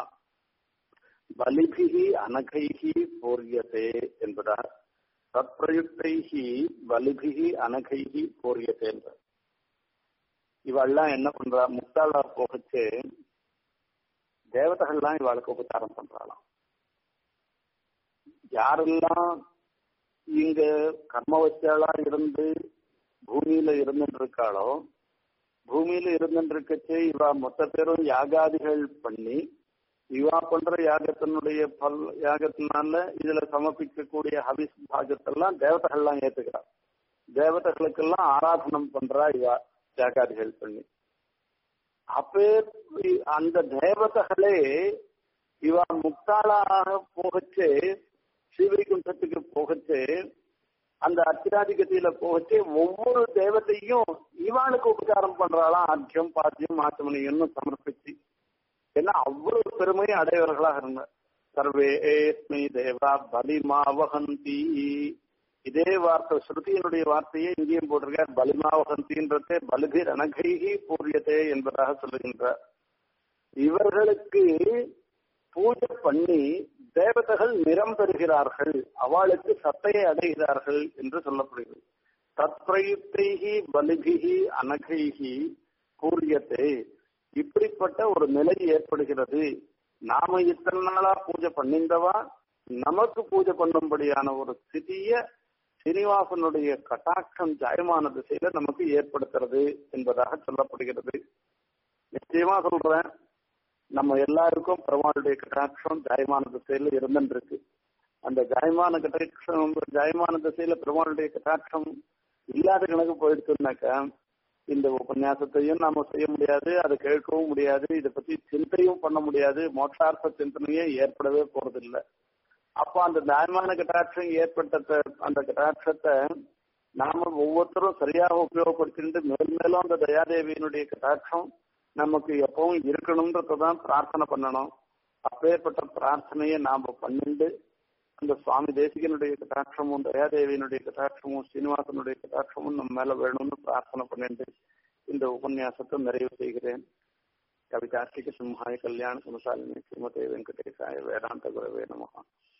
பலிபிகி அனகைகி போரியதே என்பதார் தற்பிரயுக்தைகி பலிபிகி அனகைகி போரியதே என்பார் இவெல்லாம் என்ன பண்றா முக்தாளா போகச்சு தேவதைகள்லாம் இவாளுக்கு உபச்சாரம் பண்றாளாம் யாரெல்லாம் இங்க கர்மவத்தியாளா இருந்து பூமியில இருந்துட்டு இருக்காளோ பூமியில இருந்துட்டு இருக்கச்சே இவா மொத்த பேரும் யாகாதிகள் பண்ணி இவா பண்ற யாகத்தினுடைய பல் யாகத்தினால இதுல சமர்ப்பிக்கக்கூடிய ஹவிஸ் பாகத்தெல்லாம் தேவதைகள்லாம் ஏத்துக்கிறா தேவதைகளுக்கெல்லாம் ஆராதனம் பண்றா இவா யாகாதிகள் பண்ணி அப்பே அந்த தேவதைகளே இவா முக்தாளாக போகச்சு ஸ்ரீவைகுண்டத்துக்கு போகச்சு அந்த அத்திராதிகத்தில போகச்சு ஒவ்வொரு தேவதையும் இவாளுக்கு உபச்சாரம் பண்றாளாம் ஆத்தியம் பாத்தியம் ஆச்சமணியம்னு சமர்ப்பிச்சு ஏன்னா அவ்வளவு பெருமையை அடையவர்களாக இருந்தார் சர்வேஸ்மை தேவா பலிமாவகந்தி இதே வார்த்தை ஸ்ருதியினுடைய வார்த்தையை இங்கேயும் போட்டிருக்கார் பலிமாவகந்தின்றதே பலிபிர் அனகைகி பூரியதே என்பதாக சொல்லுகின்றார் இவர்களுக்கு பூஜை பண்ணி தேவதைகள் நிறம் பெறுகிறார்கள் அவளுக்கு சத்தையை அடைகிறார்கள் என்று சொல்லப்படுகிறது தத்பிரயுக்தைகி பலிபிகி அனகைகி பூரியத்தை இப்படிப்பட்ட ஒரு நிலை ஏற்படுகிறது நாம இத்தனை நாளா பூஜை பண்ணிந்தவா நமக்கு பூஜை பண்ணும்படியான ஒரு ஸ்திதிய சீனிவாசனுடைய கட்டாட்சம் ஜாயமான திசையில நமக்கு ஏற்படுத்துறது என்பதாக சொல்லப்படுகிறது நிச்சயமா சொல்றேன் நம்ம எல்லாருக்கும் பெருமாளுடைய கட்டாட்சம் ஜாயமான திசையில இருந்துருக்கு அந்த ஜாயமான கட்டாட்சம் ஜாயமான திசையில பெருமாளுடைய கட்டாட்சம் இல்லாத கணக்கு போயிடுச்சுனாக்கா இந்த உபன்யாசத்தையும் நாம செய்ய முடியாது அதை கேட்கவும் முடியாது இதை பத்தி சிந்தையும் பண்ண முடியாது மோட்சார்த்த சிந்தனையே ஏற்படவே போறதில்லை அப்ப அந்த நியாயமான கட்டாட்சம் ஏற்பட்ட அந்த கட்டாட்சத்தை நாம ஒவ்வொருத்தரும் சரியாக உபயோகப்படுத்திட்டு மேல் மேலும் அந்த தயாதேவியினுடைய கட்டாட்சம் நமக்கு எப்பவும் இருக்கணும்ன்றதான் பிரார்த்தனை பண்ணணும் அப்பேற்பட்ட பிரார்த்தனையை நாம பண்ணிண்டு அந்த சுவாமி தேசிகனுடைய கட்டாட்சமும் தயாதேவியினுடைய கட்டாட்சமும் சீனிவாசனுடைய கட்டாட்சமும் நம்ம மேல வேணும்னு பிரார்த்தனை பண்ணிட்டு இந்த உபன்யாசத்தை நிறைவு செய்கிறேன் கவிதார்த்திக சிம்ஹாய கல்யாண குணசாலினி ஸ்ரீமதே வெங்கடேசாய வேதாந்த குரவே நமகா